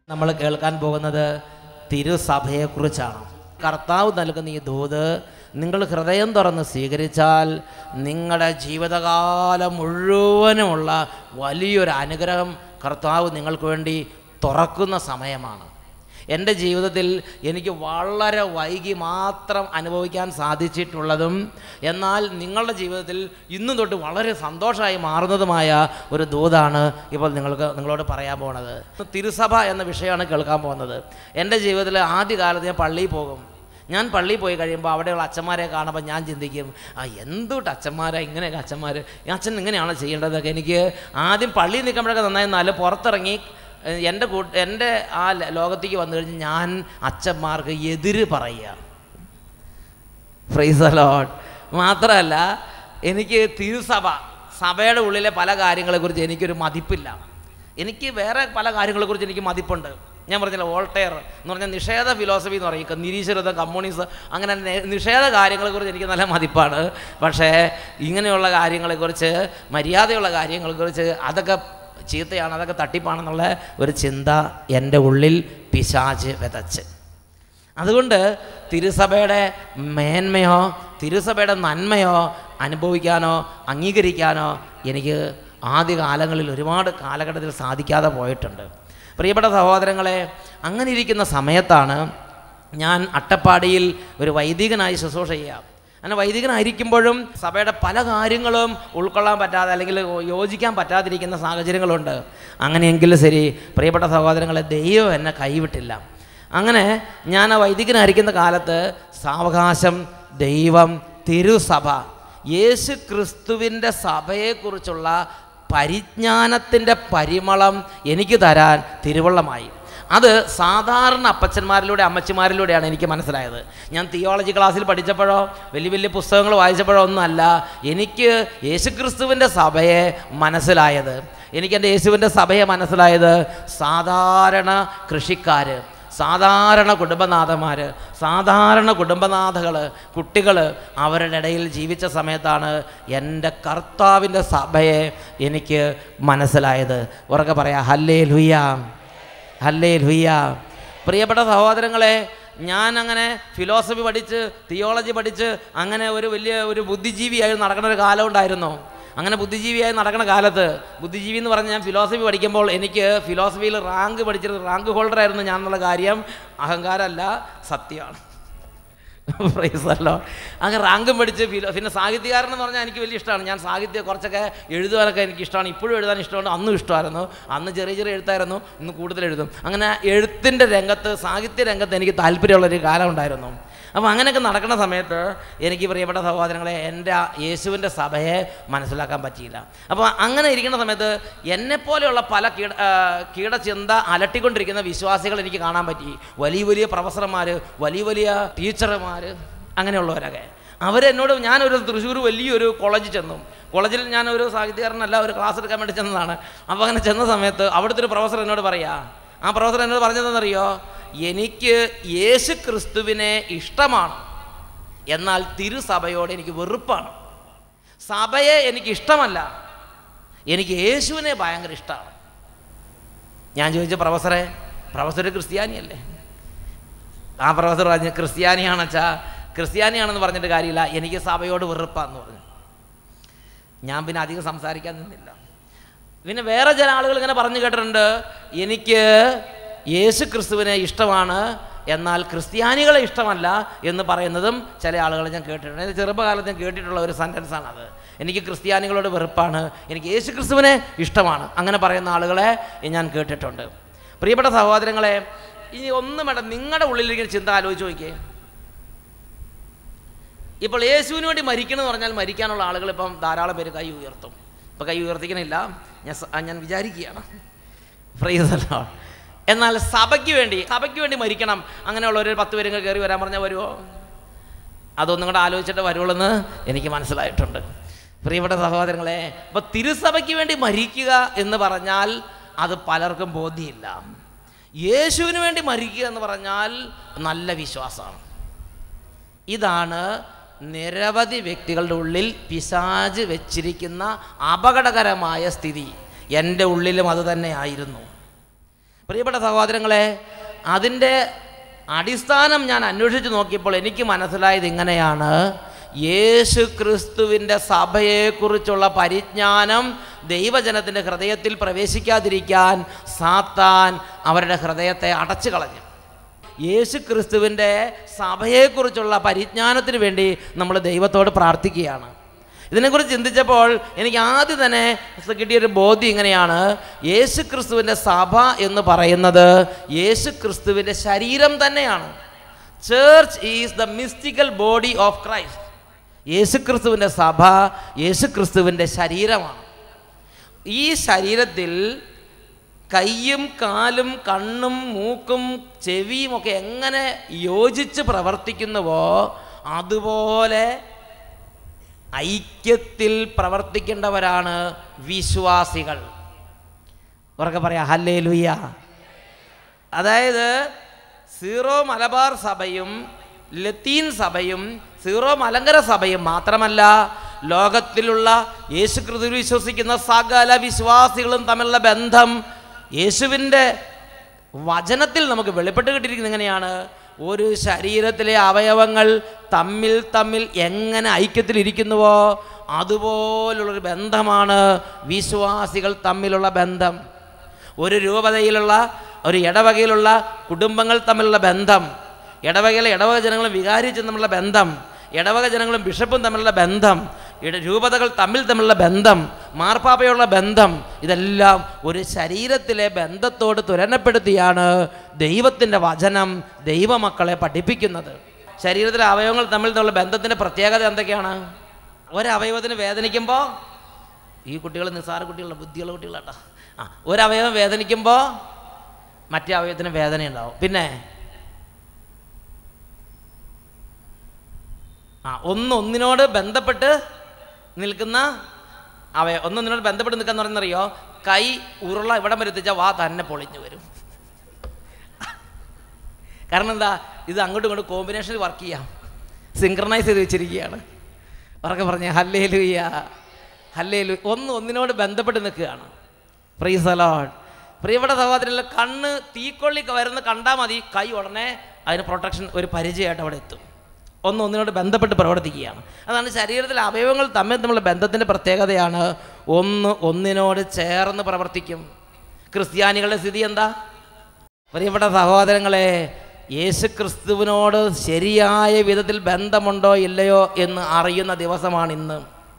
നമ്മൾ കേൾക്കാൻ പോകുന്നത് തിരുസഭയെക്കുറിച്ചാണ് കർത്താവ് നൽകുന്ന ഈ ദൂത് നിങ്ങൾ ഹൃദയം തുറന്ന് സ്വീകരിച്ചാൽ നിങ്ങളുടെ ജീവിതകാലം മുഴുവനുമുള്ള വലിയൊരു അനുഗ്രഹം കർത്താവ് നിങ്ങൾക്ക് വേണ്ടി തുറക്കുന്ന സമയമാണ് എൻ്റെ ജീവിതത്തിൽ എനിക്ക് വളരെ വൈകി മാത്രം അനുഭവിക്കാൻ സാധിച്ചിട്ടുള്ളതും എന്നാൽ നിങ്ങളുടെ ജീവിതത്തിൽ ഇന്നും തൊട്ട് വളരെ സന്തോഷമായി മാറുന്നതുമായ ഒരു ദൂതാണ് ഇപ്പോൾ നിങ്ങൾക്ക് നിങ്ങളോട് പറയാൻ പോണത് തിരുസഭ എന്ന വിഷയമാണ് കേൾക്കാൻ പോകുന്നത് എൻ്റെ ജീവിതത്തിൽ ആദ്യകാലത്ത് ഞാൻ പള്ളിയിൽ പോകും ഞാൻ പള്ളിയിൽ പോയി കഴിയുമ്പോൾ അവിടെയുള്ള അച്ഛന്മാരെ കാണുമ്പോൾ ഞാൻ ചിന്തിക്കും ആ എന്തുട്ട് അച്ഛന്മാരാ ഇങ്ങനെയൊക്കെ അച്ഛന്മാർ ഈ അച്ഛൻ ഇങ്ങനെയാണോ ചെയ്യേണ്ടതൊക്കെ എനിക്ക് ആദ്യം പള്ളിയിൽ നിൽക്കുമ്പോഴൊക്കെ നന്നായിരുന്നാലും പുറത്തിറങ്ങി ഏഹ് എൻ്റെ കൂട്ട് എൻ്റെ ആ ല- ലോകത്തേക്ക് വന്നു കഴിഞ്ഞ് ഞാൻ അച്ഛന്മാർക്ക് എതിര് പറയുക ഫ്രൈസ് ലോഡ് മാത്രമല്ല എനിക്ക് തിരുസഭ സഭയുടെ ഉള്ളിലെ പല കാര്യങ്ങളെക്കുറിച്ച് എനിക്കൊരു മതിപ്പില്ല എനിക്ക് വേറെ പല കാര്യങ്ങളെക്കുറിച്ച് എനിക്ക് മതിപ്പുണ്ട് ഞാൻ പറഞ്ഞില്ല വോൾട്ടയർ എന്ന് പറഞ്ഞാൽ നിഷേധ ഫിലോസഫി എന്ന് പറയും നിരീശ്വരത കമ്മ്യൂണിസം അങ്ങനെ നെ- നിഷേധ കാര്യങ്ങളെക്കുറിച്ച് എനിക്ക് നല്ല മതിപ്പാണ് പക്ഷേ ഇങ്ങനെയുള്ള കാര്യങ്ങളെക്കുറിച്ച് മര്യാദയുള്ള കാര്യങ്ങളെക്കുറിച്ച് അതൊക്കെ ചീത്തയാണ് അതൊക്കെ തട്ടിപ്പാണെന്നുള്ള ഒരു ചിന്ത എൻ്റെ ഉള്ളിൽ പിശാച് വിതച്ച് അതുകൊണ്ട് തിരുസഭയുടെ മേന്മയോ തിരുസഭയുടെ നന്മയോ അനുഭവിക്കാനോ അംഗീകരിക്കാനോ എനിക്ക് ആദ്യ കാലങ്ങളിൽ ഒരുപാട് കാലഘട്ടത്തിൽ സാധിക്കാതെ പോയിട്ടുണ്ട് പ്രിയപ്പെട്ട സഹോദരങ്ങളെ അങ്ങനെ ഇരിക്കുന്ന സമയത്താണ് ഞാൻ അട്ടപ്പാടിയിൽ ഒരു വൈദികനായി ശുശ്രൂഷ ചെയ്യാം അങ്ങനെ വൈദികനായിരിക്കുമ്പോഴും സഭയുടെ പല കാര്യങ്ങളും ഉൾക്കൊള്ളാൻ പറ്റാതെ അല്ലെങ്കിൽ യോജിക്കാൻ പറ്റാതിരിക്കുന്ന സാഹചര്യങ്ങളുണ്ട് അങ്ങനെയെങ്കിലും ശരി പ്രിയപ്പെട്ട സഹോദരങ്ങളെ ദൈവം എന്നെ കൈവിട്ടില്ല അങ്ങനെ ഞാൻ ആ വൈദികനായിരിക്കുന്ന കാലത്ത് സാവകാശം ദൈവം തിരുസഭ യേശു ക്രിസ്തുവിൻ്റെ സഭയെക്കുറിച്ചുള്ള പരിജ്ഞാനത്തിൻ്റെ പരിമളം എനിക്ക് തരാൻ തിരുവള്ളമായി അത് സാധാരണ അപ്പച്ചന്മാരിലൂടെ അമ്മച്ചിമാരിലൂടെയാണ് എനിക്ക് മനസ്സിലായത് ഞാൻ തിയോളജി ക്ലാസ്സിൽ പഠിച്ചപ്പോഴോ വലിയ വലിയ പുസ്തകങ്ങൾ വായിച്ചപ്പോഴോ ഒന്നുമല്ല എനിക്ക് യേശുക്രിസ്തുവിൻ്റെ സഭയെ മനസ്സിലായത് എനിക്ക് എൻ്റെ യേശുവിൻ്റെ സഭയെ മനസ്സിലായത് സാധാരണ കൃഷിക്കാർ സാധാരണ കുടുംബനാഥന്മാർ സാധാരണ കുടുംബനാഥകൾ കുട്ടികൾ അവരുടെ ഇടയിൽ ജീവിച്ച സമയത്താണ് എൻ്റെ കർത്താവിൻ്റെ സഭയെ എനിക്ക് മനസ്സിലായത് ഉറക്കെ പറയാം ഹല്ലേ ലുയ്യ ഹല്ലേ ലുയ്യ പ്രിയപ്പെട്ട സഹോദരങ്ങളെ ഞാൻ അങ്ങനെ ഫിലോസഫി പഠിച്ച് തിയോളജി പഠിച്ച് അങ്ങനെ ഒരു വലിയ ഒരു ബുദ്ധിജീവിയായി നടക്കുന്ന ഒരു കാലം ഉണ്ടായിരുന്നു അങ്ങനെ ബുദ്ധിജീവിയായി നടക്കുന്ന കാലത്ത് ബുദ്ധിജീവി എന്ന് പറഞ്ഞ് ഞാൻ ഫിലോസഫി പഠിക്കുമ്പോൾ എനിക്ക് ഫിലോസഫിയിൽ റാങ്ക് പഠിച്ചിരുന്നത് റാങ്ക് ഹോൾഡർ ആയിരുന്നു ഞാൻ എന്നുള്ള കാര്യം അഹങ്കാരമല്ല സത്യമാണ് പ്രൈസല്ലോ അങ്ങനെ റാങ്കും പഠിച്ച് ഫിലോ പിന്നെ സാഹിത്യകാരൻ എന്ന് പറഞ്ഞാൽ എനിക്ക് വലിയ ഇഷ്ടമാണ് ഞാൻ സാഹിത്യം കുറച്ചൊക്കെ എഴുതുവാനൊക്കെ എനിക്ക് ഇഷ്ടമാണ് ഇപ്പോഴും എഴുതാൻ ഇഷ്ടമാണ് അന്നും ഇഷ്ടമായിരുന്നു അന്ന് ചെറിയ ചെറിയ എഴുത്തായിരുന്നു ഇന്ന് കൂടുതൽ എഴുതും അങ്ങനെ എഴുത്തിൻ്റെ രംഗത്ത് സാഹിത്യ രംഗത്ത് എനിക്ക് താല്പര്യമുള്ളൊരു കാലം ഉണ്ടായിരുന്നു അപ്പോൾ അങ്ങനെയൊക്കെ നടക്കുന്ന സമയത്ത് എനിക്ക് പ്രിയപ്പെട്ട സഹോദരങ്ങളെ എൻ്റെ ആ യേശുവിൻ്റെ സഭയെ മനസ്സിലാക്കാൻ പറ്റിയില്ല അപ്പോൾ അങ്ങനെ ഇരിക്കുന്ന സമയത്ത് എന്നെപ്പോലെയുള്ള പല കീട ആ, കീടചിന്ത അലട്ടിക്കൊണ്ടിരിക്കുന്ന വിശ്വാസികൾ എനിക്ക് കാണാൻ പറ്റി വലിയ വലിയ പ്രൊഫസർമാർ വലിയ വലിയ ടീച്ചർമാർ അങ്ങനെയുള്ളവരൊക്കെ അവരെന്നോട് ഞാനൊരു തൃശ്ശൂർ വലിയൊരു കോളേജിൽ ചെന്നു കോളേജിൽ ഞാനൊരു സാഹിത്യകാരനല്ല ഒരു ക്ലാസ് എടുക്കാൻ വേണ്ടി ചെന്നതാണ് അപ്പോൾ അങ്ങനെ ചെന്ന സമയത്ത് അവിടുത്തെ ഒരു പ്രൊഫസർ എന്നോട് പറയാ ആ പ്രൊഫസർ എന്നോട് പറഞ്ഞതെന്നറിയോ എനിക്ക് യേശു ക്രിസ്തുവിനെ ഇഷ്ടമാണ് എന്നാൽ തിരുസഭയോട് എനിക്ക് വെറുപ്പാണ് സഭയെ എനിക്ക് ഇഷ്ടമല്ല എനിക്ക് യേശുവിനെ ഭയങ്കര ഇഷ്ടമാണ് ഞാൻ ചോദിച്ച പ്രൊഫസറെ പ്രൊഫസർ ക്രിസ്ത്യാനിയല്ലേ ആ പ്രൊഫസർ പറഞ്ഞു ക്രിസ്ത്യാനിയാണെച്ചാ ക്രിസ്ത്യാനിയാണെന്ന് പറഞ്ഞിട്ട് കാര്യമില്ല എനിക്ക് സഭയോട് വെറുപ്പാന്ന് പറഞ്ഞു ഞാൻ പിന്നെ അധികം സംസാരിക്കാൻ നിന്നില്ല പിന്നെ വേറെ ചില ആളുകൾ ഇങ്ങനെ പറഞ്ഞു കേട്ടിട്ടുണ്ട് എനിക്ക് യേശു ക്രിസ്തുവിനെ ഇഷ്ടമാണ് എന്നാൽ ക്രിസ്ത്യാനികളെ ഇഷ്ടമല്ല എന്ന് പറയുന്നതും ചില ആളുകൾ ഞാൻ കേട്ടിട്ടുണ്ട് എൻ്റെ ചെറുപ്പകാലത്ത് ഞാൻ കേട്ടിട്ടുള്ള ഒരു സെൻറ്റൻസ് ആണത് എനിക്ക് ക്രിസ്ത്യാനികളോട് വെറുപ്പാണ് എനിക്ക് യേശു ക്രിസ്തുവിനെ ഇഷ്ടമാണ് അങ്ങനെ പറയുന്ന ആളുകളെ ഞാൻ കേട്ടിട്ടുണ്ട് പ്രിയപ്പെട്ട സഹോദരങ്ങളെ ഇനി ഒന്നും വേണ്ട നിങ്ങളുടെ ഉള്ളിലിരിക്കുന്ന ചിന്ത ആലോചിച്ച് നോക്കിയേ ഇപ്പോൾ യേശുവിന് വേണ്ടി മരിക്കണം എന്ന് പറഞ്ഞാൽ മരിക്കാനുള്ള ആളുകൾ ഇപ്പം ധാരാളം പേര് കൈ ഉയർത്തും ഇപ്പം കൈ ഉയർത്തിക്കണില്ല ഞാൻ സ- ഞാൻ വിചാരിക്കുകയാണ് ഫ്രീസല്ലോ എന്നാൽ സഭയ്ക്ക് വേണ്ടി സഭയ്ക്ക് വേണ്ടി മരിക്കണം അങ്ങനെയുള്ള ഒരു പത്ത് പേരും കയറി വരാൻ പറഞ്ഞാൽ വരുമോ അതൊന്നും കൂടെ ആലോചിച്ചിട്ട് വരുള്ളൂ എനിക്ക് മനസ്സിലായിട്ടുണ്ട് പ്രിയപ്പെട്ട സഹോദരങ്ങളെ അപ്പോൾ തിരുസഭയ്ക്ക് വേണ്ടി മരിക്കുക എന്ന് പറഞ്ഞാൽ അത് പലർക്കും ബോധ്യമില്ല യേശുവിന് വേണ്ടി മരിക്കുക എന്ന് പറഞ്ഞാൽ നല്ല വിശ്വാസമാണ് ഇതാണ് നിരവധി വ്യക്തികളുടെ ഉള്ളിൽ പിശാജ് വെച്ചിരിക്കുന്ന അപകടകരമായ സ്ഥിതി എൻ്റെ ഉള്ളിലും അത് തന്നെ ആയിരുന്നു പ്രിയപ്പെട്ട സഹോദരങ്ങളെ അതിൻ്റെ അടിസ്ഥാനം ഞാൻ അന്വേഷിച്ച് നോക്കിയപ്പോൾ എനിക്ക് മനസ്സിലായത് ഇങ്ങനെയാണ് യേശു ക്രിസ്തുവിൻ്റെ സഭയെക്കുറിച്ചുള്ള പരിജ്ഞാനം ദൈവജനത്തിൻ്റെ ഹൃദയത്തിൽ പ്രവേശിക്കാതിരിക്കാൻ സാത്താൻ അവരുടെ ഹൃദയത്തെ അടച്ചു കളഞ്ഞു യേശു ക്രിസ്തുവിൻ്റെ സഭയെക്കുറിച്ചുള്ള പരിജ്ഞാനത്തിന് വേണ്ടി നമ്മൾ ദൈവത്തോട് പ്രാർത്ഥിക്കുകയാണ് ഇതിനെക്കുറിച്ച് ചിന്തിച്ചപ്പോൾ എനിക്ക് ആദ്യം തന്നെ കിട്ടിയൊരു ബോധ്യം ഇങ്ങനെയാണ് യേശു ക്രിസ്തുവിൻ്റെ സഭ എന്ന് പറയുന്നത് യേശു ക്രിസ്തുവിൻ്റെ ശരീരം തന്നെയാണ് church is the mystical body of Christ Yesu ക്രിസ്തുവിൻ്റെ സഭ യേശു ക്രിസ്തുവിൻ്റെ ശരീരമാണ് ഈ ശരീരത്തിൽ കൈയും കാലും കണ്ണും മൂക്കും ചെവിയും ഒക്കെ എങ്ങനെ യോജിച്ച് പ്രവർത്തിക്കുന്നുവോ അതുപോലെ ഐക്യത്തിൽ പ്രവർത്തിക്കേണ്ടവരാണ് വിശ്വാസികൾ ഉറക്കെ പറയാം ഹല്ലേ ലുയ്യ അതായത് സീറോ മലബാർ സഭയും ലത്തീൻ സഭയും സീറോ മലങ്കര സഭയും മാത്രമല്ല ലോകത്തിലുള്ള യേശു ക്രിസ്തു വിശ്വസിക്കുന്ന സകല വിശ്വാസികളും തമ്മിലുള്ള ബന്ധം യേശുവിൻ്റെ വചനത്തിൽ നമുക്ക് വെളിപ്പെട്ട് കിട്ടിയിരിക്കുന്നത് എങ്ങനെയാണ് ഒരു ശരീരത്തിലെ അവയവങ്ങൾ തമ്മിൽ തമ്മിൽ എങ്ങനെ ഐക്യത്തിലിരിക്കുന്നുവോ അതുപോലുള്ളൊരു ബന്ധമാണ് വിശ്വാസികൾ തമ്മിലുള്ള ബന്ധം ഒരു രൂപതയിലുള്ള ഒരു ഇടവകയിലുള്ള കുടുംബങ്ങൾ തമ്മിലുള്ള ബന്ധം ഇടവകയിലെ ഇടവക ജനങ്ങളും വികാരിച്ചും തമ്മിലുള്ള ബന്ധം ഇടവക ജനങ്ങളും ബിഷപ്പും തമ്മിലുള്ള ബന്ധം ഇട- രൂപതകൾ തമ്മിൽ തമ്മിലുള്ള ബന്ധം മാർപ്പാപ്പയുള്ള ബന്ധം ഇതെല്ലാം ഒരു ശരീരത്തിലെ ബന്ധത്തോട് തുലനപ്പെടുത്തിയാണ് ദൈവത്തിൻ്റെ വചനം ദൈവമക്കളെ പഠിപ്പിക്കുന്നത് ശരീരത്തിലെ അവയവങ്ങൾ തമ്മിൽ തമ്മിലുള്ള ബന്ധത്തിൻ്റെ പ്രത്യേകത എന്തൊക്കെയാണ് ഒരവയവത്തിന് വേദനിക്കുമ്പോൾ ഈ കുട്ടികൾ നിസ്സാര കുട്ടികളുടെ ബുദ്ധിയുള്ള കുട്ടികളാട്ടോ ആ ഒരവയവം വേദനിക്കുമ്പോൾ മറ്റേ അവയവത്തിന് വേദന ഉണ്ടാവും പിന്നെ ആ ഒന്ന് ഒന്നിനോട് ബന്ധപ്പെട്ട് നിൽക്കുന്ന അവയ ഒന്നൊന്നിനോട് ബന്ധപ്പെട്ട് നിൽക്കാന്ന് പറയുന്നറിയോ കൈ ഉരുള ഇവിടം വരെ എത്തിച്ചാൽ വാ തന്നെ പൊളിഞ്ഞു വരും കാരണം എന്താ ഇത് അങ്ങോട്ടും ഇങ്ങോട്ടും കോമ്പിനേഷനിൽ വർക്ക് ചെയ്യാം സിങ്ക്രണൈസ് ചെയ്ത് വെച്ചിരിക്കുകയാണ് ഉറക്കെ പറഞ്ഞ ഹല്ലേ ലുയ്യ ഹല്ലേ ലു ഒന്ന് ഒന്നിനോട് ബന്ധപ്പെട്ട് നിൽക്കുകയാണ് പ്രീസ് അലോഡ് പ്രിയപ്പെട്ട സഹോദരനിൽ കണ്ണ് തീക്കൊള്ളി വരുന്ന കണ്ടാൽ മതി കൈ ഉടനെ അതിന് പ്രൊട്ടക്ഷൻ ഒരു പരിചയമായിട്ട് അവിടെ എത്തും ഒന്ന് ഒന്നിനോട് ബന്ധപ്പെട്ട് പ്രവർത്തിക്കുകയാണ് അതാണ് ശരീരത്തിലെ അവയവങ്ങൾ തമ്മിൽ തമ്മിലുള്ള ബന്ധത്തിൻ്റെ പ്രത്യേകതയാണ് ഒന്ന് ഒന്നിനോട് ചേർന്ന് പ്രവർത്തിക്കും ക്രിസ്ത്യാനികളുടെ സ്ഥിതി എന്താ പ്രിയപ്പെട്ട സഹോദരങ്ങളെ യേശു ക്രിസ്തുവിനോട് ശരിയായ വിധത്തിൽ ബന്ധമുണ്ടോ ഇല്ലയോ എന്ന് അറിയുന്ന ദിവസമാണ് ഇന്ന്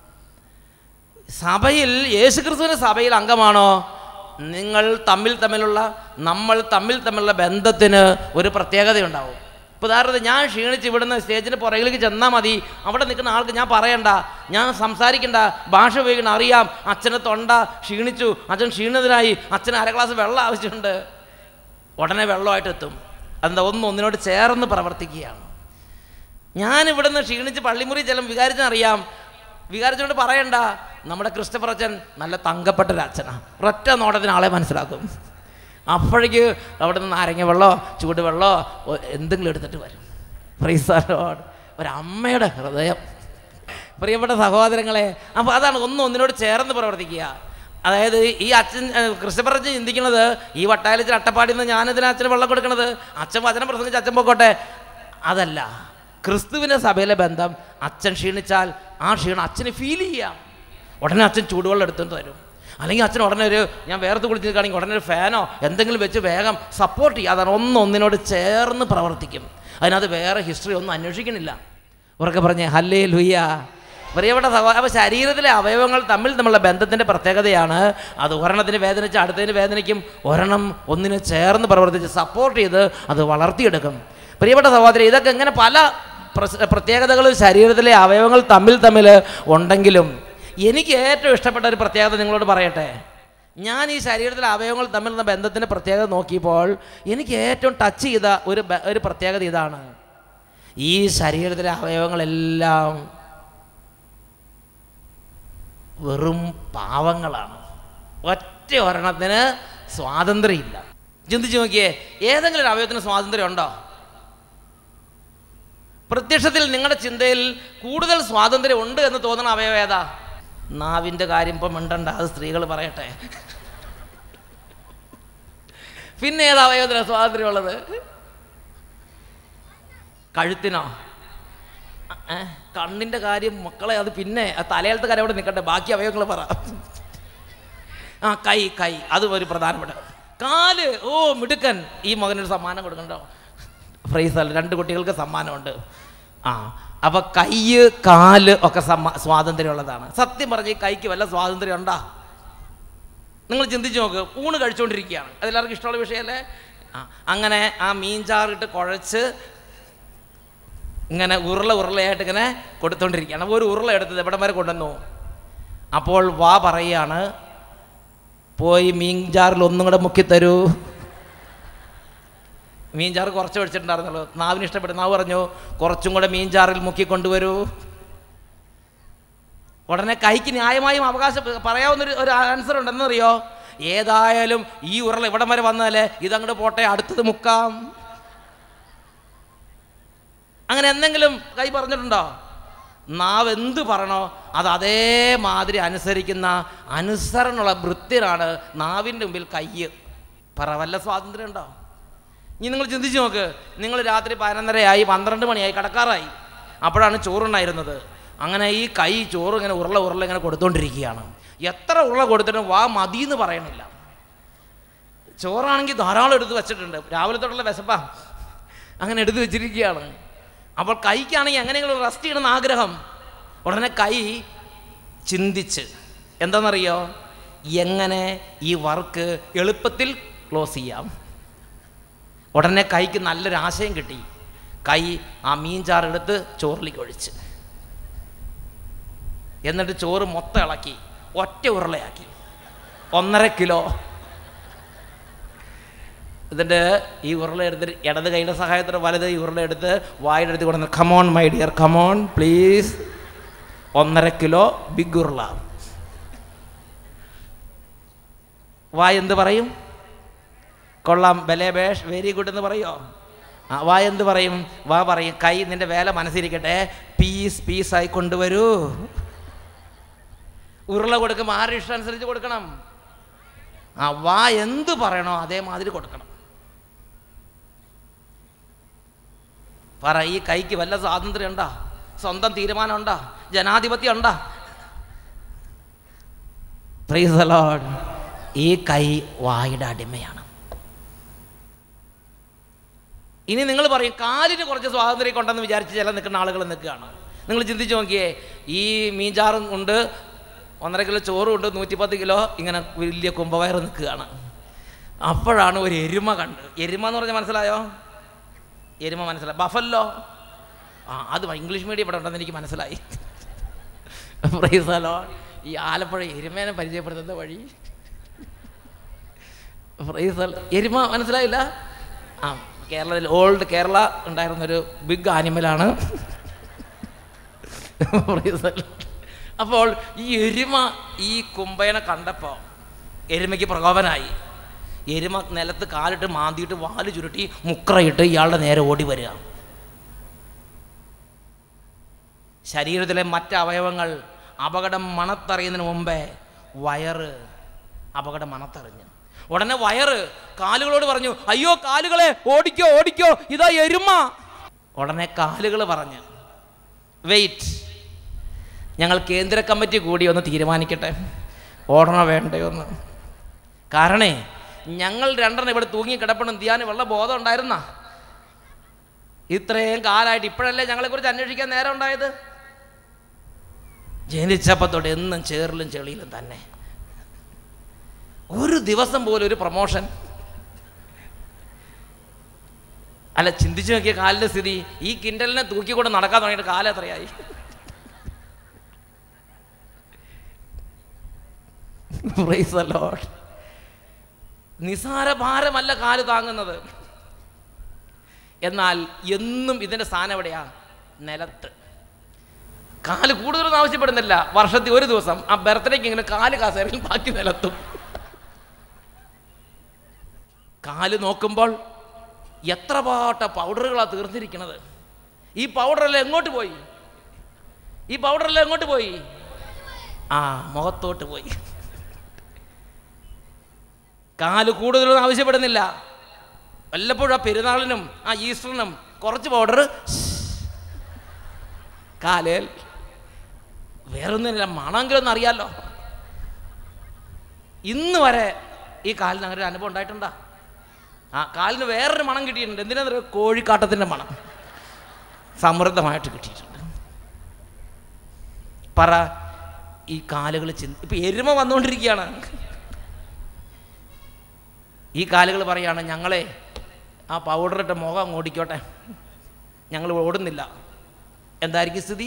സഭയിൽ യേശു ക്രിസ്തുവിൻ്റെ സഭയിൽ അംഗമാണോ നിങ്ങൾ തമ്മിൽ തമ്മിലുള്ള നമ്മൾ തമ്മിൽ തമ്മിലുള്ള ബന്ധത്തിന് ഒരു പ്രത്യേകതയുണ്ടാവും ഇപ്പോൾ ഉദാഹരണത്തിന് ഞാൻ ക്ഷീണിച്ച് ഇവിടുന്ന് സ്റ്റേജിന് പുറകിലേക്ക് ചെന്നാൽ മതി അവിടെ നിൽക്കുന്ന ആൾക്ക് ഞാൻ പറയണ്ട ഞാൻ സംസാരിക്കണ്ട ഭാഷ ഉപയോഗിക്കണം അറിയാം അച്ഛന് തൊണ്ട ക്ഷീണിച്ചു അച്ഛൻ ക്ഷീണിതനായി അച്ഛന് അര ഗ്ലാസ് വെള്ളം ആവശ്യമുണ്ട് ഉടനെ വെള്ളമായിട്ട് എത്തും അതെന്താ ഒന്ന് ഒന്നിനോട് ചേർന്ന് പ്രവർത്തിക്കുകയാണ് ഞാൻ ഇവിടുന്ന് ക്ഷീണിച്ച് പള്ളിമുറി ചെല്ലും വികാരിച്ചറിയാം വികാരിച്ചോണ്ട് പറയണ്ട നമ്മുടെ ക്രിസ്റ്റഫർ അച്ഛൻ നല്ല തങ്കപ്പെട്ട ഒരു അച്ഛനാണ് ഒരൊറ്റ നോട്ടത്തിന് ആളെ മനസ്സിലാക്കും അപ്പോഴേക്ക് അവിടെ നിന്ന് നാരങ്ങ വെള്ളമോ ചൂടുവെള്ളമോ ഒ- എന്തെങ്കിലും എടുത്തിട്ട് വരും ഫ്രീസറോട് ഒരമ്മയുടെ ഹൃദയം പ്രിയപ്പെട്ട സഹോദരങ്ങളെ അപ്പോൾ അതാണ് ഒന്ന് ഒന്നിനോട് ചേർന്ന് പ്രവർത്തിക്കുക അതായത് ഈ അച്ഛൻ ഏഹ്, ക്രിസ്റ്റഫർ അച്ഛൻ ചിന്തിക്കുന്നത് ഈ വട്ടായലിച്ചിൽ അട്ടപ്പാടിയിൽ നിന്ന് ഞാനിതിന് അച്ഛന് വെള്ളം കൊടുക്കണത് അച്ഛൻ വചനം പ്രസംഗിച്ച് അച്ഛൻ പൊക്കോട്ടെ അതല്ല ക്രിസ്തുവിൻ്റെ സഭയിലെ ബന്ധം അച്ഛൻ ക്ഷീണിച്ചാൽ ആ ക്ഷീണം അച്ഛന് ഫീൽ ചെയ്യാം ഉടനെ അച്ഛൻ ചൂടുവെള്ളം എടുത്തുകൊണ്ട് തരും അല്ലെങ്കിൽ അച്ഛൻ ഉടനെ ഒരു ഞാൻ വേർത്ത് കുളിച്ച് നിൽക്കുകയാണെങ്കിൽ ഉടനെ ഒരു ഫാനോ എന്തെങ്കിലും വെച്ച് വേഗം സപ്പോർട്ട് ചെയ്യുക അതാണ് ഒന്ന് ഒന്നിനോട് ചേർന്ന് പ്രവർത്തിക്കും അതിനകത്ത് വേറെ ഹിസ്റ്ററി ഒന്നും അന്വേഷിക്കണില്ല ഉറക്കെ പറഞ്ഞേ ഹല്ലേ ലുയ്യ പ്രിയപ്പെട്ട സഹോ അപ്പോൾ ശരീരത്തിലെ അവയവങ്ങൾ തമ്മിൽ തമ്മിലുള്ള ബന്ധത്തിൻ്റെ പ്രത്യേകതയാണ് അത് ഒരെണ്ണത്തിന് വേദനിച്ച് അടുത്തതിന് വേദനിക്കും ഒരെണ്ണം ഒന്നിന് ചേർന്ന് പ്രവർത്തിച്ച് സപ്പോർട്ട് ചെയ്ത് അത് വളർത്തിയെടുക്കും പ്രിയപ്പെട്ട സഹോദരി ഇതൊക്കെ ഇങ്ങനെ പല പ്രസ്- പ്രത്യേകതകളും ശരീരത്തിലെ അവയവങ്ങൾ തമ്മിൽ തമ്മിൽ ഉണ്ടെങ്കിലും എനിക്ക് ഏറ്റവും ഇഷ്ടപ്പെട്ട ഒരു പ്രത്യേകത നിങ്ങളോട് പറയട്ടെ ഞാൻ ഈ ശരീരത്തിലെ അവയവങ്ങൾ തമ്മിലുള്ള ബന്ധത്തിൻ്റെ പ്രത്യേകത നോക്കിയപ്പോൾ എനിക്ക് ഏറ്റവും ടച്ച് ചെയ്ത ഒരു ബ- ഒരു പ്രത്യേകത ഇതാണ് ഈ ശരീരത്തിലെ അവയവങ്ങളെല്ലാം വെറും പാവങ്ങളാണ് ഒറ്റ ഒരെണ്ണത്തിന് സ്വാതന്ത്ര്യമില്ല ചിന്തിച്ച് നോക്കിയേ ഏതെങ്കിലും ഒരു അവയവത്തിന് സ്വാതന്ത്ര്യം ഉണ്ടോ പ്രത്യക്ഷത്തിൽ നിങ്ങളുടെ ചിന്തയിൽ കൂടുതൽ സ്വാതന്ത്ര്യം ഉണ്ട് എന്ന് തോന്നണ അവയവം ഏതാ നാവിൻ്റെ കാര്യം ഇപ്പം മിണ്ടണ്ട അത് സ്ത്രീകൾ പറയട്ടെ പിന്നെ ഏത് അവയവത്തിനാണ് സ്വാതന്ത്ര്യമുള്ളത് കഴുത്തിനോ ഏ? കണ്ണിന്റെ കാര്യം മക്കളെ അത് പിന്നെ ആ തലയിലത്തെ കാര്യം അവിടെ നിൽക്കട്ടെ ബാക്കി അവയവങ്ങൾ പറ ആ കൈ കൈ അത് ഒരു പ്രധാനപ്പെട്ട കാല് ഓ മിടുക്കൻ ഈ മകനൊരു സമ്മാനം കൊടുക്കണ്ടോ ഫ്രൈസ് അല്ല രണ്ട് കുട്ടികൾക്ക് സമ്മാനമുണ്ട് ആ അപ്പൊ കൈ കാല് ഒക്കെ സമ്മാ സ്വാതന്ത്ര്യമുള്ളതാണ് സത്യം പറഞ്ഞ ഈ കൈക്ക് വല്ല സ്വാതന്ത്ര്യം ഉണ്ടോ നിങ്ങൾ ചിന്തിച്ച് നോക്ക് ഊണ് കഴിച്ചുകൊണ്ടിരിക്കുകയാണ് അതെല്ലാവർക്കും ഇഷ്ടമുള്ള വിഷയമല്ലേ ആ അങ്ങനെ ആ മീൻചാറിട്ട് കുഴച്ച് ഇങ്ങനെ ഉരുള ഉരുളയായിട്ട് ഇങ്ങനെ കൊടുത്തോണ്ടിരിക്കുകയാണ് അപ്പോൾ ഒരു ഉരുള എടുത്തത് എവിടെ വരെ കൊണ്ടുവന്നു അപ്പോൾ വാ പറയുകയാണ് പോയി മീൻചാറിൽ ഒന്നും കൂടെ മുക്കിത്തരൂ മീൻചാറ് കുറച്ച് ഒഴിച്ചിട്ടുണ്ടായിരുന്നുള്ളൂ നാവിന് ഇഷ്ടപ്പെട്ടു നാവ് പറഞ്ഞു കുറച്ചും കൂടെ മീൻചാറിൽ മുക്കി കൊണ്ടുവരൂ ഉടനെ കൈക്ക് ന്യായമായും അവകാശം പറയാവുന്നൊരു ഒരു ആൻസർ ഉണ്ടെന്നറിയോ ഏതായാലും ഈ ഉരുള ഇവിടം വരെ വന്നാലേ ഇതങ്ങോട്ട് പോട്ടെ അടുത്തത് മുക്കാം അങ്ങനെ എന്തെങ്കിലും കൈ പറഞ്ഞിട്ടുണ്ടോ നാവ് എന്ത് പറയണോ അത് അതേമാതിരി അനുസരിക്കുന്ന അനുസരണമുള്ള വൃത്തിയാണ് നാവിൻ്റെ മുമ്പിൽ കയ്യ് പറ വല്ല സ്വാതന്ത്ര്യം ഉണ്ടോ ഇനി നിങ്ങൾ ചിന്തിച്ച് നോക്ക് നിങ്ങൾ രാത്രി പതിനൊന്നരയായി പന്ത്രണ്ട് മണിയായി കടക്കാറായി അപ്പോഴാണ് ചോറുണ്ടായിരുന്നത് അങ്ങനെ ഈ കൈ ചോറ് ഇങ്ങനെ ഉരുള ഉരുള ഇങ്ങനെ കൊടുത്തോണ്ടിരിക്കുകയാണ് എത്ര ഉരുള കൊടുത്തിട്ടും വാ മതി എന്ന് പറയണില്ല ചോറാണെങ്കിൽ ധാരാളം എടുത്ത് വെച്ചിട്ടുണ്ട് രാവിലെ തൊട്ടുള്ള വിശപ്പാ അങ്ങനെ എടുത്ത് വെച്ചിരിക്കുകയാണ് അപ്പോൾ കൈക്കാണെങ്കിൽ എങ്ങനെയെങ്കിലും റെസ്റ്റ് ചെയ്യണമെന്ന് ആഗ്രഹം ഉടനെ കൈ ചിന്തിച്ച് എന്താണെന്നറിയോ എങ്ങനെ ഈ വർക്ക് എളുപ്പത്തിൽ ക്ലോസ് ചെയ്യാം ഉടനെ കൈക്ക് നല്ലൊരു ആശയം കിട്ടി കൈ ആ മീൻചാറ് എടുത്ത് ചോറിലേക്ക് ഒഴിച്ച് എന്നിട്ട് ചോറ് മൊത്തം ഇളക്കി ഒറ്റ ഉരുളയാക്കി ഒന്നര കിലോ എന്നിട്ട് ഈ ഉരുള എടുത്ത് ഇടത് കൈയുടെ സഹായത്തോടെ വലത് ഈ ഉരുള എടുത്ത് വായുടെ അടുത്ത് കൊടുന്ന് come on my dear come on please ഒന്നര കിലോ ബിഗ് ഉരുള വായ എന്ത് പറയും കൊള്ളാം ബലേബേഷ് വെരി ഗുഡ് എന്ന് പറയോ ആ വാ എന്ത് പറയും വാ പറയും കൈ നിന്റെ വേല മനസ്സിരിക്കട്ടെ പീസ് പീസായി കൊണ്ടുവരൂ ഉരുള കൊടുക്കുമ്പോൾ ആരുടെ ഇഷ്ടം അനുസരിച്ച് കൊടുക്കണം ആ വാ എന്ത് പറയണോ അതേമാതിരി കൊടുക്കണം പറ ഈ കൈക്ക് വല്ല സ്വാതന്ത്ര്യം ഉണ്ടോ സ്വന്തം തീരുമാനം ഉണ്ടോ ജനാധിപത്യം ഉണ്ടോ Praise the Lord. ഈ കൈ വായുടെ അടിമയാണ് ഇനി നിങ്ങൾ പറയും കാലിന് കുറച്ച് സ്വാതന്ത്ര്യം ഉണ്ടെന്ന് വിചാരിച്ച് ചില നിൽക്കുന്ന ആളുകൾ നിൽക്കുകയാണ് നിങ്ങൾ ചിന്തിച്ച് നോക്കിയേ ഈ മീൻചാറും കൊണ്ട് ഒന്നര കിലോ ചോറും ഉണ്ട് നൂറ്റിപ്പത്ത് കിലോ ഇങ്ങനെ വലിയ കുംഭവയർ നിൽക്കുകയാണ് അപ്പോഴാണ് ഒരു എരുമ കണ്ട് എരുമ എന്ന് പറഞ്ഞാൽ മനസ്സിലായോ എരുമ മനസ്സിലായി ബഫല്ലോ ആ അത് ഇംഗ്ലീഷ് മീഡിയം ഇവിടെ ഉണ്ടെന്ന് എനിക്ക് മനസ്സിലായി പ്രൈസലോ ഈ ആലപ്പുഴ എരുമേനെ പരിചയപ്പെടുത്തുന്ന വഴി പ്രൈസൽ എരുമ മനസ്സിലായില്ല ആ കേരളത്തിൽ ഓൾഡ് കേരള ഉണ്ടായിരുന്നൊരു ബിഗ് ആനിമലാണ് പ്രൈസൽ അപ്പോൾ ഈ എരുമ ഈ കുമ്പയനെ കണ്ടപ്പോൾ എരുമയ്ക്ക് പ്രകോപനായി എരുമ നിലത്ത് കാലിട്ട് മാന്തിയിട്ട് വാല് ചുരുട്ടി മുക്രയിട്ട് ഇയാളുടെ നേരെ ഓടി വരിക ശരീരത്തിലെ മറ്റ് അവയവങ്ങൾ അപകടം മണത്തറിയുന്നതിന് മുമ്പേ വയറ് അപകടം മണത്തറിഞ്ഞു ഉടനെ വയറ് കാലുകളോട് പറഞ്ഞു അയ്യോ കാലുകളെ ഓടിക്കോ ഓടിക്കോ ഇതാ എരുമ ഉടനെ കാലുകൾ പറഞ്ഞു വെയിറ്റ് ഞങ്ങൾ കേന്ദ്ര കമ്മിറ്റി കൂടി ഒന്ന് തീരുമാനിക്കട്ടെ ഓടണോ വേണ്ടയോ എന്ന് കാരണേ ഞങ്ങൾ രണ്ടെണ്ണം ഇവിടെ തൂങ്ങി കിടപ്പണം ധ്യാനം വെള്ള ബോധം ഉണ്ടായിരുന്ന ഇത്രയും കാലമായിട്ട് ഇപ്പോഴല്ലേ ഞങ്ങളെക്കുറിച്ച് അന്വേഷിക്കാൻ നേരം ഉണ്ടായത് ജനിച്ചപ്പോൾ തൊട്ട് എന്നും ചേറിലും ചെളിയിലും തന്നെ ഒരു ദിവസം പോലും ഒരു പ്രൊമോഷൻ അല്ല ചിന്തിച്ചു നോക്കിയ കാലിൻ്റെ സ്ഥിതി ഈ കിൻഡലിനെ തൂക്കിക്കൊണ്ട് നടക്കാൻ തുടങ്ങിയിട്ട് കാലം എത്രയായി Praise the Lord. നിസാര ഭാരമല്ല കാല് താങ്ങുന്നത് എന്നാൽ എന്നും ഇതിൻ്റെ സ്ഥാനം എവിടെയാ നിലത്ത് കാല് കൂടുതലൊന്നും ആവശ്യപ്പെടുന്നില്ല വർഷത്തിൽ ഒരു ദിവസം ആ ബർത്ത്ഡേക്ക് ഇങ്ങനെ കാല് കാസേരയിൽ ബാക്കി നിലത്തും കാല് നോക്കുമ്പോൾ എത്ര പാട്ട പൗഡറുകളാണ് തീർന്നിരിക്കുന്നത് ഈ പൗഡറെല്ലാം എങ്ങോട്ട് പോയി ഈ പൗഡറെല്ലാം എങ്ങോട്ട് പോയി ആ മുഖത്തോട്ട് പോയി കാല് കൂടുതലൊന്നും ആവശ്യപ്പെടുന്നില്ല വല്ലപ്പോഴും ആ പെരുന്നാളിനും ആ ഈസ്റ്ററിനും കുറച്ച് പൗഡർ കാലേൽ വേറൊന്നുമില്ല മണമെങ്കിലും ഒന്ന് അറിയാലോ ഇന്ന് വരെ ഈ കാലിന് അങ്ങനെ ഒരു അനുഭവം ഉണ്ടായിട്ടുണ്ടോ ആ കാലിന് വേറൊരു മണം കിട്ടിയിട്ടുണ്ട് എന്തിനാ കോഴിക്കാട്ടത്തിൻ്റെ മണം സമൃദ്ധമായിട്ട് കിട്ടിയിട്ടുണ്ട് പറ ഈ കാലുകൾ ചിന്ത ഇപ്പം എരുമ വന്നുകൊണ്ടിരിക്കുകയാണ് ഈ കാലുകൾ പറയാണ് ഞങ്ങളെ ആ പൗഡറിട്ട മുഖം അങ്ങ് ഓടിക്കോട്ടെ ഞങ്ങൾ ഓടുന്നില്ല എന്തായിരിക്കും സ്ഥിതി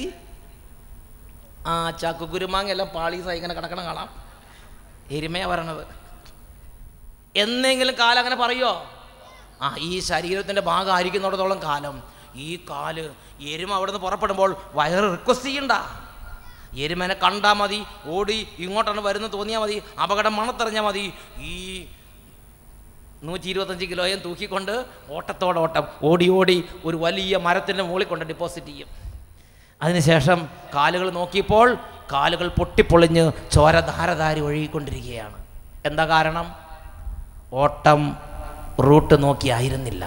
ആ ചാക്ക് കുരുമാങ്ങ എല്ലാം പാളീസായി ഇങ്ങനെ കിടക്കണം കാണാം എരുമയാ പറയണത് എന്നെങ്കിലും കാലം അങ്ങനെ പറയുമോ ആ ഈ ശരീരത്തിൻ്റെ ഭാഗമായിരിക്കുന്നിടത്തോളം കാലം ഈ കാല് എരുമ അവിടെ നിന്ന് പുറപ്പെടുമ്പോൾ വയറ് റിക്വസ്റ്റ് ചെയ്യണ്ട എരുമനെ കണ്ടാൽ മതി ഓടി ഇങ്ങോട്ടാണ് വരുന്നത് തോന്നിയാൽ മതി അപകടം മണത്തെറിഞ്ഞാൽ മതി ഈ നൂറ്റി ഇരുപത്തഞ്ച് കിലോയും തൂക്കിക്കൊണ്ട് ഓട്ടത്തോടെ ഓട്ടം ഓടി ഓടി ഒരു വലിയ മരത്തിൻ്റെ മുകളിൽ കൊണ്ട് ഡിപ്പോസിറ്റ് ചെയ്യും അതിനുശേഷം കാലുകൾ നോക്കിയപ്പോൾ കാലുകൾ പൊട്ടിപ്പൊളിഞ്ഞ് ചോര ധാരധാരി ഒഴുകിക്കൊണ്ടിരിക്കുകയാണ് എന്താ കാരണം ഓട്ടം റൂട്ട് നോക്കിയായിരുന്നില്ല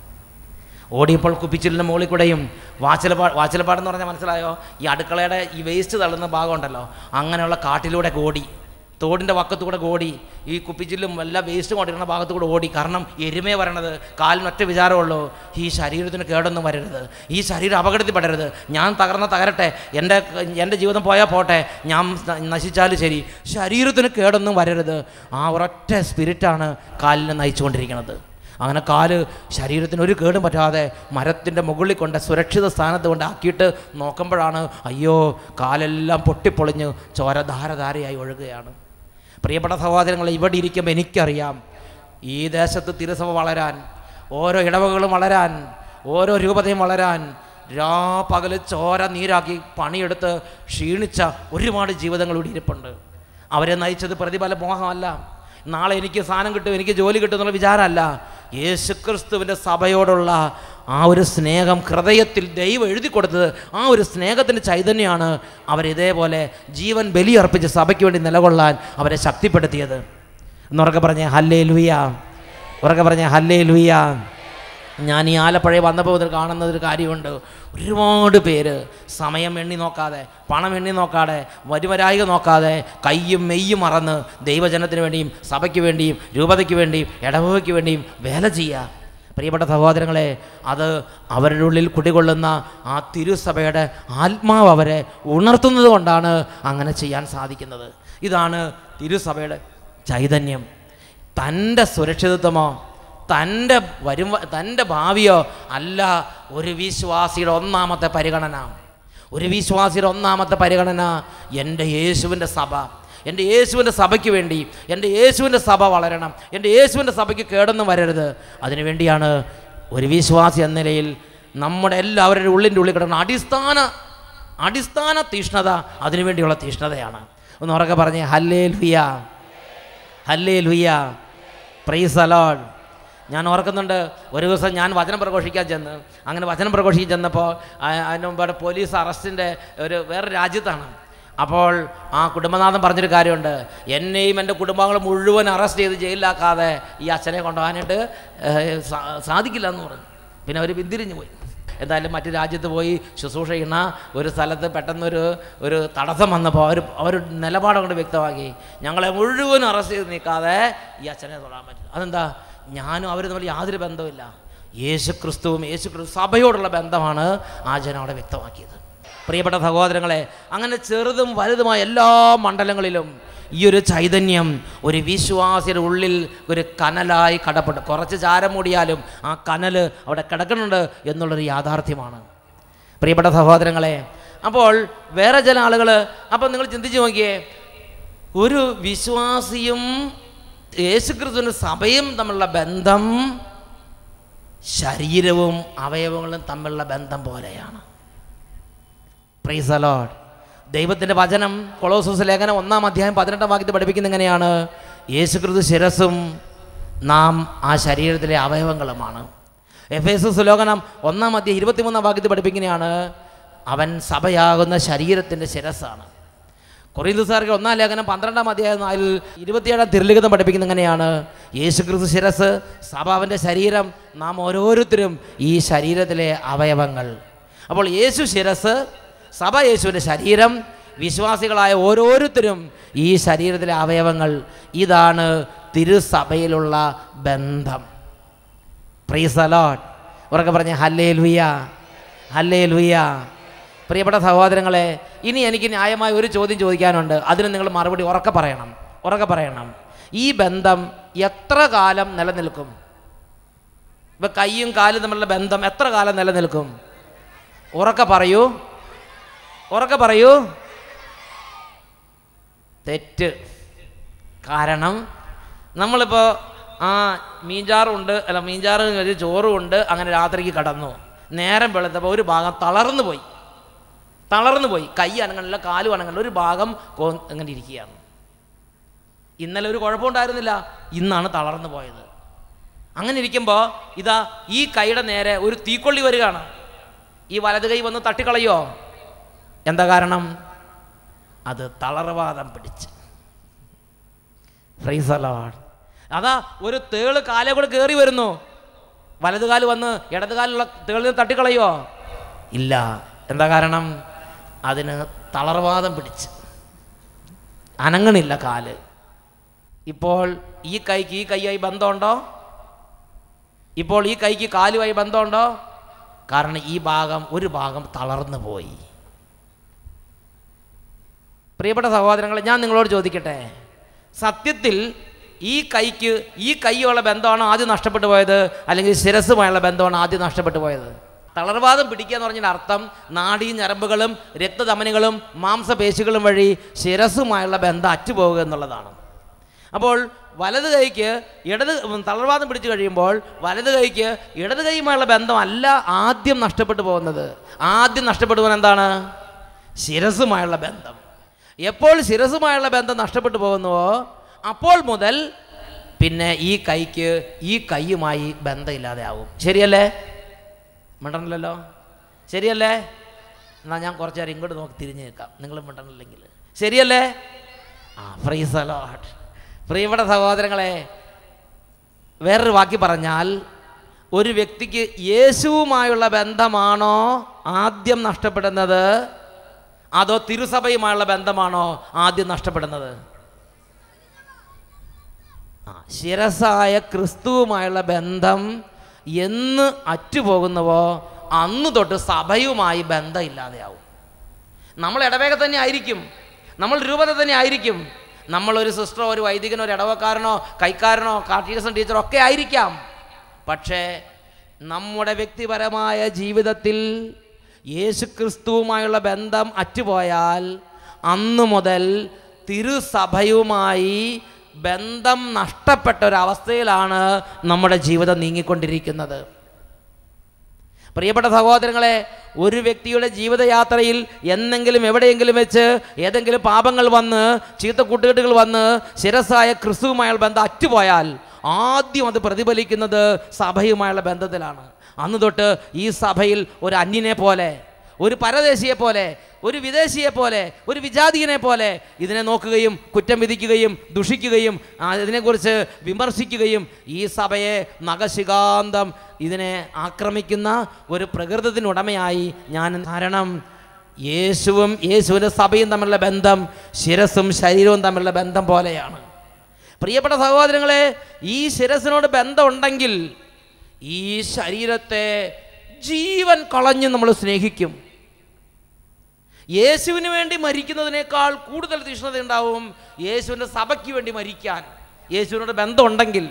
ഓടിയപ്പോൾ കുപ്പിച്ചിലിൻ്റെ മുകളിൽ കൂടെയും വാച്ചിലപ്പാട് വാച്ചിലപ്പാടെന്ന് പറഞ്ഞാൽ മനസ്സിലായോ ഈ അടുക്കളയുടെ ഈ വേസ്റ്റ് തള്ളുന്ന ഭാഗമുണ്ടല്ലോ അങ്ങനെയുള്ള കാട്ടിലൂടെ ഓടി തോടിൻ്റെ വക്കത്തൂടെ ഓടി ഈ കുപ്പിച്ചില്ലും എല്ലാ വേസ്റ്റും കൊണ്ടിരുന്ന ഭാഗത്തൂടെ ഓടി കാരണം എരുമേ വരണത് കാലിനൊറ്റ വിചാരമുള്ളൂ ഈ ശരീരത്തിന് കേടൊന്നും വരരുത് ഈ ശരീരം അപകടത്തിൽപ്പെടരുത് ഞാൻ തകർന്ന തകരട്ടെ എൻ്റെ എൻ്റെ ജീവിതം പോയാൽ പോട്ടെ ഞാൻ ന- നശിച്ചാലും ശരി ശരീരത്തിന് കേടൊന്നും വരരുത് ആ ഒരൊറ്റ സ്പിരിറ്റാണ് കാലിനെ നയിച്ചുകൊണ്ടിരിക്കുന്നത് അങ്ങനെ കാല് ശരീരത്തിന് ഒരു കേടും പറ്റാതെ മരത്തിൻ്റെ മുകളിൽ കൊണ്ട് സുരക്ഷിത സ്ഥാനത്ത് കൊണ്ട് ആക്കിയിട്ട് നോക്കുമ്പോഴാണ് അയ്യോ കാലെല്ലാം പൊട്ടിപ്പൊളിഞ്ഞ് ചോര ധാരധാരയായി ഒഴുകുകയാണ് പ്രിയപ്പെട്ട സഹോദരങ്ങളെ ഇവിടെ ഇരിക്കുമ്പോൾ എനിക്കറിയാം ഈ ദേശത്ത് തിരുസഭ വളരാൻ ഓരോ ഇടവകളും വളരാൻ ഓരോ രൂപതയും വളരാൻ രാ പകല് ചോര നീരാക്കി പണിയെടുത്ത് ക്ഷീണിച്ച ഒരുപാട് ജീവിതങ്ങൾ ഇവിടെ ഇരിപ്പുണ്ട് അവരെ നയിച്ചത് പ്രതിഫല മോഹമല്ല നാളെ എനിക്ക് സാധനം കിട്ടും എനിക്ക് ജോലി കിട്ടും എന്നുള്ള വിചാരമല്ല യേശുക്രിസ്തുവിൻ്റെ സഭയോടുള്ള ആ ഒരു സ്നേഹം ഹൃദയത്തിൽ ദൈവം എഴുതി കൊടുത്തത് ആ ഒരു സ്നേഹത്തിൻ്റെ ചൈതന്യമാണ് അവരിതേപോലെ ജീവൻ ബലിയർപ്പിച്ച് സഭയ്ക്ക് വേണ്ടി നിലകൊള്ളാൻ അവരെ ശക്തിപ്പെടുത്തിയത് എന്നുറക്കെ പറഞ്ഞേ ഹല്ലേ ലുയ ഉറക്കെ പറഞ്ഞേ ഹല്ലേ ലുയ ഞാൻ ഈ ആലപ്പുഴ വന്നപ്പോൾ മുതൽ കാണുന്ന ഒരു കാര്യമുണ്ട് ഒരുപാട് പേര് സമയം എണ്ണി നോക്കാതെ പണം എണ്ണി നോക്കാതെ വരുവരായിക നോക്കാതെ കയ്യും മെയ്യും മറന്ന് ദൈവജനത്തിന് വേണ്ടിയും സഭയ്ക്ക് വേണ്ടിയും രൂപതയ്ക്ക് വേണ്ടിയും ഇടവകയ്ക്ക് വേണ്ടിയും വേല ചെയ്യുക പ്രിയപ്പെട്ട സഹോദരങ്ങളെ അത് അവരുടെ ഉള്ളിൽ കുടികൊള്ളുന്ന ആ തിരുസഭയുടെ ആത്മാവ് അവരെ ഉണർത്തുന്നത് കൊണ്ടാണ് അങ്ങനെ ചെയ്യാൻ സാധിക്കുന്നത് ഇതാണ് തിരുസഭയുടെ ചൈതന്യം തൻ്റെ സുരക്ഷിതത്വമോ തൻ്റെ വരും തൻ്റെ ഭാവിയോ അല്ല ഒരു വിശ്വാസിയുടെ ഒന്നാമത്തെ പരിഗണന ഒരു വിശ്വാസിയുടെ ഒന്നാമത്തെ പരിഗണന എൻ്റെ യേശുവിൻ്റെ സഭ എൻ്റെ യേശുവിൻ്റെ സഭയ്ക്ക് വേണ്ടി എൻ്റെ യേശുവിൻ്റെ സഭ വളരണം എൻ്റെ യേശുവിൻ്റെ സഭയ്ക്ക് കേടൊന്നും വരരുത് അതിനുവേണ്ടിയാണ് ഒരു വിശ്വാസി എന്ന നിലയിൽ നമ്മുടെ എല്ലാവരുടെ ഉള്ളിൻ്റെ ഉള്ളിൽ കിടക്കുന്ന അടിസ്ഥാന അടിസ്ഥാന തീഷ്ണത അതിനുവേണ്ടിയുള്ള തീഷ്ണതയാണ് ഒന്ന് ഉറക്കെ പറഞ്ഞേ ഹല്ലേ ലുയ ഹല്ലേ ലുയ പ്രൈസ് അലോഡ് ഞാൻ ഓർക്കുന്നുണ്ട് ഒരു ദിവസം ഞാൻ വചനം പ്രഘോഷിക്കാൻ ചെന്ന് അങ്ങനെ വചനം പ്രഘോഷിക്കാൻ ചെന്നപ്പോൾ ആ- അതിന് മുമ്പ് അവിടെ പോലീസ് അറസ്റ്റിൻ്റെ ഒരു വേറെ രാജ്യത്താണ് അപ്പോൾ ആ കുടുംബനാഥൻ പറഞ്ഞൊരു കാര്യമുണ്ട് എന്നെയും എൻ്റെ കുടുംബാംഗങ്ങൾ മുഴുവൻ അറസ്റ്റ് ചെയ്ത് ജയിലിലാക്കാതെ ഈ അച്ഛനെ കൊണ്ടുപോകാനായിട്ട് ഏഹ്, സാ- സാധിക്കില്ല എന്ന് പറഞ്ഞു പിന്നെ അവർ പിന്തിരിഞ്ഞു പോയി എന്തായാലും മറ്റു രാജ്യത്ത് പോയി ശുശ്രൂഷ ചെയ്യുന്ന ഒരു സ്ഥലത്ത് പെട്ടെന്നൊരു ഒരു തടസ്സം വന്നപ്പോൾ അവർ അവർ നിലപാട് കൊണ്ട് വ്യക്തമാക്കി ഞങ്ങളെ മുഴുവൻ അറസ്റ്റ് ചെയ്ത് നിൽക്കാതെ ഈ അച്ഛനെ തൊടാൻ പറ്റില്ല അതെന്താ ഞാനും അവർ തമ്മിൽ യാതൊരു ബന്ധവുമില്ല യേശു ക്രിസ്തുവും യേശു ക്രിസ്തു സഭയോടുള്ള ബന്ധമാണ് ആ ജനം അവിടെ വ്യക്തമാക്കിയത് പ്രിയപ്പെട്ട സഹോദരങ്ങളെ അങ്ങനെ ചെറുതും വലുതുമായ എല്ലാ മണ്ഡലങ്ങളിലും ഈ ഒരു ചൈതന്യം ഒരു വിശ്വാസിയുടെ ഉള്ളിൽ ഒരു കനലായി കടപ്പെട്ടു കുറച്ച് ചാരം മൂടിയാലും ആ കനൽ അവിടെ കിടക്കുന്നുണ്ട് എന്നുള്ളൊരു യാഥാർത്ഥ്യമാണ് പ്രിയപ്പെട്ട സഹോദരങ്ങളെ അപ്പോൾ വേറെ ചില ആളുകൾ അപ്പം നിങ്ങൾ ചിന്തിച്ച് നോക്കിയേ ഒരു വിശ്വാസിയും യേശുക്രിസ്തുവിൻ്റെ സഭയും തമ്മിലുള്ള ബന്ധം ശരീരവും അവയവങ്ങളും തമ്മിലുള്ള ബന്ധം പോലെയാണ് പ്രൈസ് അലോഡ് ദൈവത്തിൻ്റെ വചനം കൊളോസൂസ് ലേഖനം ഒന്നാം അധ്യായം പതിനെട്ടാം വാക്യത്തിൽ പഠിപ്പിക്കുന്ന എങ്ങനെയാണ് യേശുക്രിസ്തു ശിരസും നാം ആ ശരീരത്തിലെ അവയവങ്ങളുമാണ് എഫ് എസ് സുലോകനം ഒന്നാം അധ്യായം ഇരുപത്തിമൂന്നാം വാക്യത്തിൽ പഠിപ്പിക്കുന്നതാണ് അവൻ സഭയാകുന്ന ശരീരത്തിൻ്റെ ശിരസ്സാണ് കൊറിയന്തുസാർക്ക് ഒന്നാം ലേഖനം പന്ത്രണ്ടാം അധ്യായം അതിൽ ഇരുപത്തിയേഴാം തിരുലിഖിതം പഠിപ്പിക്കുന്ന എങ്ങനെയാണ് യേശു ക്രിസ്തു ശിരസ് സഭ അവൻ്റെ ശരീരം നാം ഓരോരുത്തരും ഈ ശരീരത്തിലെ അവയവങ്ങൾ അപ്പോൾ യേശു ശിരസ് സഭ യേശുവിൻ്റെ ശരീരം വിശ്വാസികളായ ഓരോരുത്തരും ഈ ശരീരത്തിലെ അവയവങ്ങൾ ഇതാണ് തിരുസഭയിലുള്ള ബന്ധം പ്രീസലോട്ട് ഉറക്കെ പറഞ്ഞ ഹല്ലേ ലുയ ഹല്ലേ ലുയ പ്രിയപ്പെട്ട സഹോദരങ്ങളെ ഇനി എനിക്ക് ന്യായമായ ഒരു ചോദ്യം ചോദിക്കാനുണ്ട് അതിന് നിങ്ങൾ മറുപടി ഉറക്കെ പറയണം ഉറക്കെ പറയണം ഈ ബന്ധം എത്ര കാലം നിലനിൽക്കും ഇപ്പം കൈയും കാലും തമ്മിലുള്ള ബന്ധം എത്ര കാലം നിലനിൽക്കും ഉറക്കെ പറയൂ ഉറക്കെ പറയൂ തെറ്റ് കാരണം നമ്മളിപ്പോൾ ആ മീൻചാറുണ്ട് അല്ല മീൻചാറ് കഴിഞ്ഞ് ചോറും ഉണ്ട് അങ്ങനെ രാത്രിക്ക് കടന്നു നേരം വെളുത്തപ്പോൾ ഒരു ഭാഗം തളർന്നു പോയി തളർന്നു പോയി കൈ അനങ്ങണില്ല കാലും അനങ്ങണില്ല ഒരു ഭാഗം കോ അങ്ങനെ ഇരിക്കുകയാണ് ഇന്നലെ ഒരു കുഴപ്പമുണ്ടായിരുന്നില്ല ഇന്നാണ് തളർന്നു പോയത് അങ്ങനെ ഇരിക്കുമ്പോൾ ഇതാ ഈ കൈയുടെ നേരെ ഒരു തീക്കൊള്ളി വരികയാണ് ഈ വലത് കൈ വന്ന് തട്ടിക്കളയോ എന്താ കാരണം അത് തളർവാദം പിടിച്ച് Praise the Lord. അതാ ഒരു തേള് കാലെ കൂടെ കയറി വരുന്നു വലത് കാല് വന്ന് ഇടത് കാലുള്ള തേളിന് തട്ടിക്കളയോ ഇല്ല എന്താ കാരണം അതിന് തളർവാദം പിടിച്ച് അനങ്ങണില്ല കാല് ഇപ്പോൾ ഈ കൈക്ക് ഈ കൈയായി ബന്ധമുണ്ടോ ഇപ്പോൾ ഈ കൈക്ക് കാലുമായി ബന്ധമുണ്ടോ കാരണം ഈ ഭാഗം ഒരു ഭാഗം തളർന്നു പോയി പ്രിയപ്പെട്ട സഹോദരങ്ങളെ ഞാൻ നിങ്ങളോട് ചോദിക്കട്ടെ സത്യത്തിൽ ഈ കൈക്ക് ഈ കൈയുള്ള ബന്ധമാണോ ആദ്യം നഷ്ടപ്പെട്ടു പോയത് അല്ലെങ്കിൽ ശിരസ്സുമായുള്ള ബന്ധമാണോ ആദ്യം നഷ്ടപ്പെട്ടു പോയത് തളർവാദം പിടിക്കുക എന്ന് പറഞ്ഞതിൻ്റെ അർത്ഥം നാഡീ ഞരമ്പുകളും രക്തധമനികളും മാംസപേശികളും വഴി ശിരസ്സുമായുള്ള ബന്ധം അറ്റുപോകുക എന്നുള്ളതാണ് അപ്പോൾ വലത് കൈക്ക് ഇടത് തളർവാദം പിടിച്ചു കഴിയുമ്പോൾ വലത് കൈക്ക് ഇടത് കൈയുമായുള്ള ബന്ധമല്ല ആദ്യം നഷ്ടപ്പെട്ടു പോകുന്നത് ആദ്യം നഷ്ടപ്പെട്ടു പോകുന്നത് എന്താണ് ശിരസ്സുമായുള്ള ബന്ധം എപ്പോൾ ശിരസ്സുമായുള്ള ബന്ധം നഷ്ടപ്പെട്ടു പോകുന്നുവോ അപ്പോൾ മുതൽ പിന്നെ ഈ കൈക്ക് ഈ കൈയുമായി ബന്ധമില്ലാതെ ആവും ശരിയല്ലേ മിണ്ടണല്ലോ ശരിയല്ലേ എന്നാൽ ഞാൻ കുറച്ച് നേരം ഇങ്ങോട്ട് നോക്കി തിരിഞ്ഞ് നിൽക്കാം നിങ്ങൾ മിണ്ടണില്ലെങ്കിൽ ശരിയല്ലേ ആ ഫ്രീസ് അലോട്ട് പ്രിയപ്പെട്ട സഹോദരങ്ങളെ വേറൊരു വാക്കി പറഞ്ഞാൽ ഒരു വ്യക്തിക്ക് യേശുവുമായുള്ള ബന്ധമാണോ ആദ്യം നഷ്ടപ്പെടുന്നത് അതോ തിരുസഭയുമായുള്ള ബന്ധമാണോ ആദ്യം നഷ്ടപ്പെടുന്നത് ആ ശിരസായ ക്രിസ്തുവുമായുള്ള ബന്ധം എന്ന് അറ്റുപോകുന്നുവോ അന്ന് തൊട്ട് സഭയുമായി ബന്ധമില്ലാതെയാവും നമ്മൾ ഇടവേഗ തന്നെ ആയിരിക്കും നമ്മൾ രൂപത തന്നെ ആയിരിക്കും നമ്മളൊരു സിസ്റ്ററോ ഒരു വൈദികനോ ഒരു ഇടവക്കാരനോ കൈക്കാരനോ കാട്ടീസൺ ടീച്ചറോ ഒക്കെ ആയിരിക്കാം പക്ഷേ നമ്മുടെ വ്യക്തിപരമായ ജീവിതത്തിൽ യേശുക്രിസ്തുവുമായുള്ള ബന്ധം അറ്റുപോയാൽ അന്നു മുതൽ തിരുസഭയുമായി ബന്ധം നഷ്ടപ്പെട്ട ഒരവസ്ഥയിലാണ് നമ്മുടെ ജീവിതം നീങ്ങിക്കൊണ്ടിരിക്കുന്നത് പ്രിയപ്പെട്ട സഹോദരങ്ങളെ ഒരു വ്യക്തിയുടെ ജീവിതയാത്രയിൽ എന്നെങ്കിലും എവിടെയെങ്കിലും വെച്ച് ഏതെങ്കിലും പാപങ്ങൾ വന്ന് ചീത്ത കൂട്ടുകെട്ടുകൾ വന്ന് ശിരസായ ക്രിസ്തുവുമായുള്ള ബന്ധം അറ്റുപോയാൽ ആദ്യം അത് പ്രതിഫലിക്കുന്നത് സഭയുമായുള്ള ബന്ധത്തിലാണ് അന്ന് തൊട്ട് ഈ സഭയിൽ ഒരു അന്യനെ പോലെ ഒരു പരദേശിയെ പോലെ ഒരു വിദേശിയെ പോലെ ഒരു വിജാതീയനെ പോലെ ഇതിനെ നോക്കുകയും കുറ്റം വിധിക്കുകയും ദുഷിക്കുകയും ആ, ഇതിനെക്കുറിച്ച് വിമർശിക്കുകയും ഈ സഭയെ നഖശികാന്തം ഇതിനെ ആക്രമിക്കുന്ന ഒരു പ്രകൃതത്തിനുടമയായി ഞാൻ കാരണം യേശുവും യേശുവിൻ്റെ സഭയും തമ്മിലുള്ള ബന്ധം ശിരസും ശരീരവും തമ്മിലുള്ള ബന്ധം പോലെയാണ് പ്രിയപ്പെട്ട സഹോദരങ്ങളെ ഈ ശിരസിനോട് ബന്ധമുണ്ടെങ്കിൽ ഈ ശരീരത്തെ ജീവൻ കളഞ്ഞ് നമ്മൾ സ്നേഹിക്കും യേശുവിന് വേണ്ടി മരിക്കുന്നതിനേക്കാൾ കൂടുതൽ തീഷ്ണത ഉണ്ടാവും യേശുവിൻ്റെ സഭയ്ക്ക് വേണ്ടി മരിക്കാൻ യേശുവിനോട് ബന്ധമുണ്ടെങ്കിൽ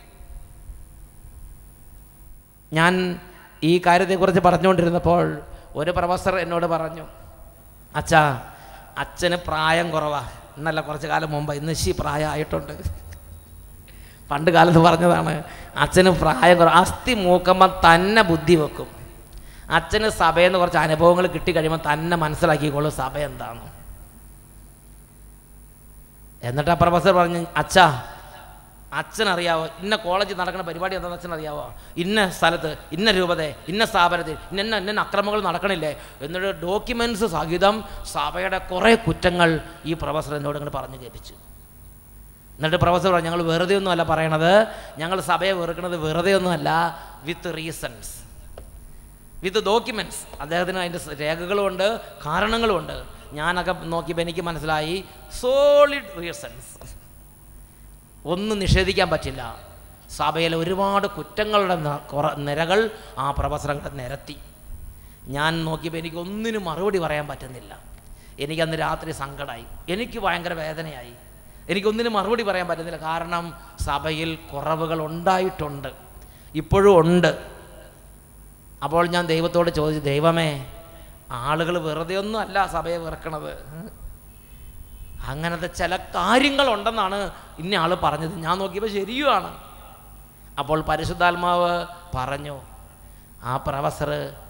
ഞാൻ ഈ കാര്യത്തെക്കുറിച്ച് പറഞ്ഞുകൊണ്ടിരുന്നപ്പോൾ ഒരു പ്രൊഫസർ എന്നോട് പറഞ്ഞു അച്ഛാ അച്ഛന് പ്രായം കുറവാ എന്നല്ല കുറച്ച് കാലം മുമ്പ് ഇന്ന് ശി പ്രായമായിട്ടുണ്ട് പണ്ട് കാലത്ത് പറഞ്ഞതാണ് അച്ഛന് പ്രായം കുറവ് അസ്ഥി മൂക്കുമ്പോൾ തന്നെ ബുദ്ധി വെക്കും അച്ഛന് സഭയിൽ നിന്ന് കുറച്ച് അനുഭവങ്ങൾ കിട്ടിക്കഴിയുമ്പോൾ തന്നെ മനസ്സിലാക്കിക്കോളും സഭ എന്താണ് എന്നിട്ട് ആ പ്രൊഫസർ പറഞ്ഞു അച്ഛാ അച്ഛനറിയാവോ ഇന്ന കോളേജിൽ നടക്കുന്ന പരിപാടി എന്താണെന്ന് അച്ഛനറിയാവോ ഇന്ന സ്ഥലത്ത് ഇന്ന രൂപത ഇന്ന സ്ഥാപനത്തിൽ ഇന്ന ഇന്ന അക്രമങ്ങൾ നടക്കണില്ലേ എന്നിട്ട് ഡോക്യുമെൻറ്റ്സ് സഹിതം സഭയുടെ കുറേ കുറ്റങ്ങൾ ഈ പ്രൊഫസർ എന്നോട് ഇങ്ങോട്ട് പറഞ്ഞു കേൾപ്പിച്ചു എന്നിട്ട് പ്രൊഫസർ പറഞ്ഞു ഞങ്ങൾ വെറുതെ ഒന്നുമല്ല പറയണത് ഞങ്ങൾ സഭയെ വെറുക്കുന്നത് വെറുതെ ഒന്നുമല്ല വിത്ത് റീസൺസ് വിത്ത് ഡോക്യുമെൻറ്റ്സ് അദ്ദേഹത്തിന് അതിൻ്റെ സ് രേഖകളുമുണ്ട് കാരണങ്ങളുമുണ്ട് ഞാനൊക്കെ നോക്കിയപ്പോൾ എനിക്ക് മനസ്സിലായി സോളിഡ് റീസൺസ് ഒന്നും നിഷേധിക്കാൻ പറ്റില്ല സഭയിലെ ഒരുപാട് കുറ്റങ്ങളുടെ ന- കുറ നിരകൾ ആ പ്രൊഫസറങ്ങോട്ട് നിരത്തി ഞാൻ നോക്കിയപ്പോൾ എനിക്ക് ഒന്നിനും മറുപടി പറയാൻ പറ്റുന്നില്ല എനിക്കന്ന് രാത്രി സങ്കടമായി എനിക്ക് ഭയങ്കര വേദനയായി എനിക്കൊന്നിനും മറുപടി പറയാൻ പറ്റുന്നില്ല കാരണം സഭയിൽ കുറവുകൾ ഉണ്ടായിട്ടുണ്ട് ഇപ്പോഴും ഉണ്ട് അപ്പോൾ ഞാൻ ദൈവത്തോട് ചോദിച്ചു ദൈവമേ ആളുകൾ വെറുതെ ഒന്നും അല്ല സഭയെ വെറുക്കണത് അങ്ങനത്തെ ചില കാര്യങ്ങളുണ്ടെന്നാണ് ഇന്ന ആൾ പറഞ്ഞത് ഞാൻ നോക്കിയപ്പോൾ ശരിയുമാണ് അപ്പോൾ പരിശുദ്ധാത്മാവ് പറഞ്ഞു ആ പ്രൊഫസർ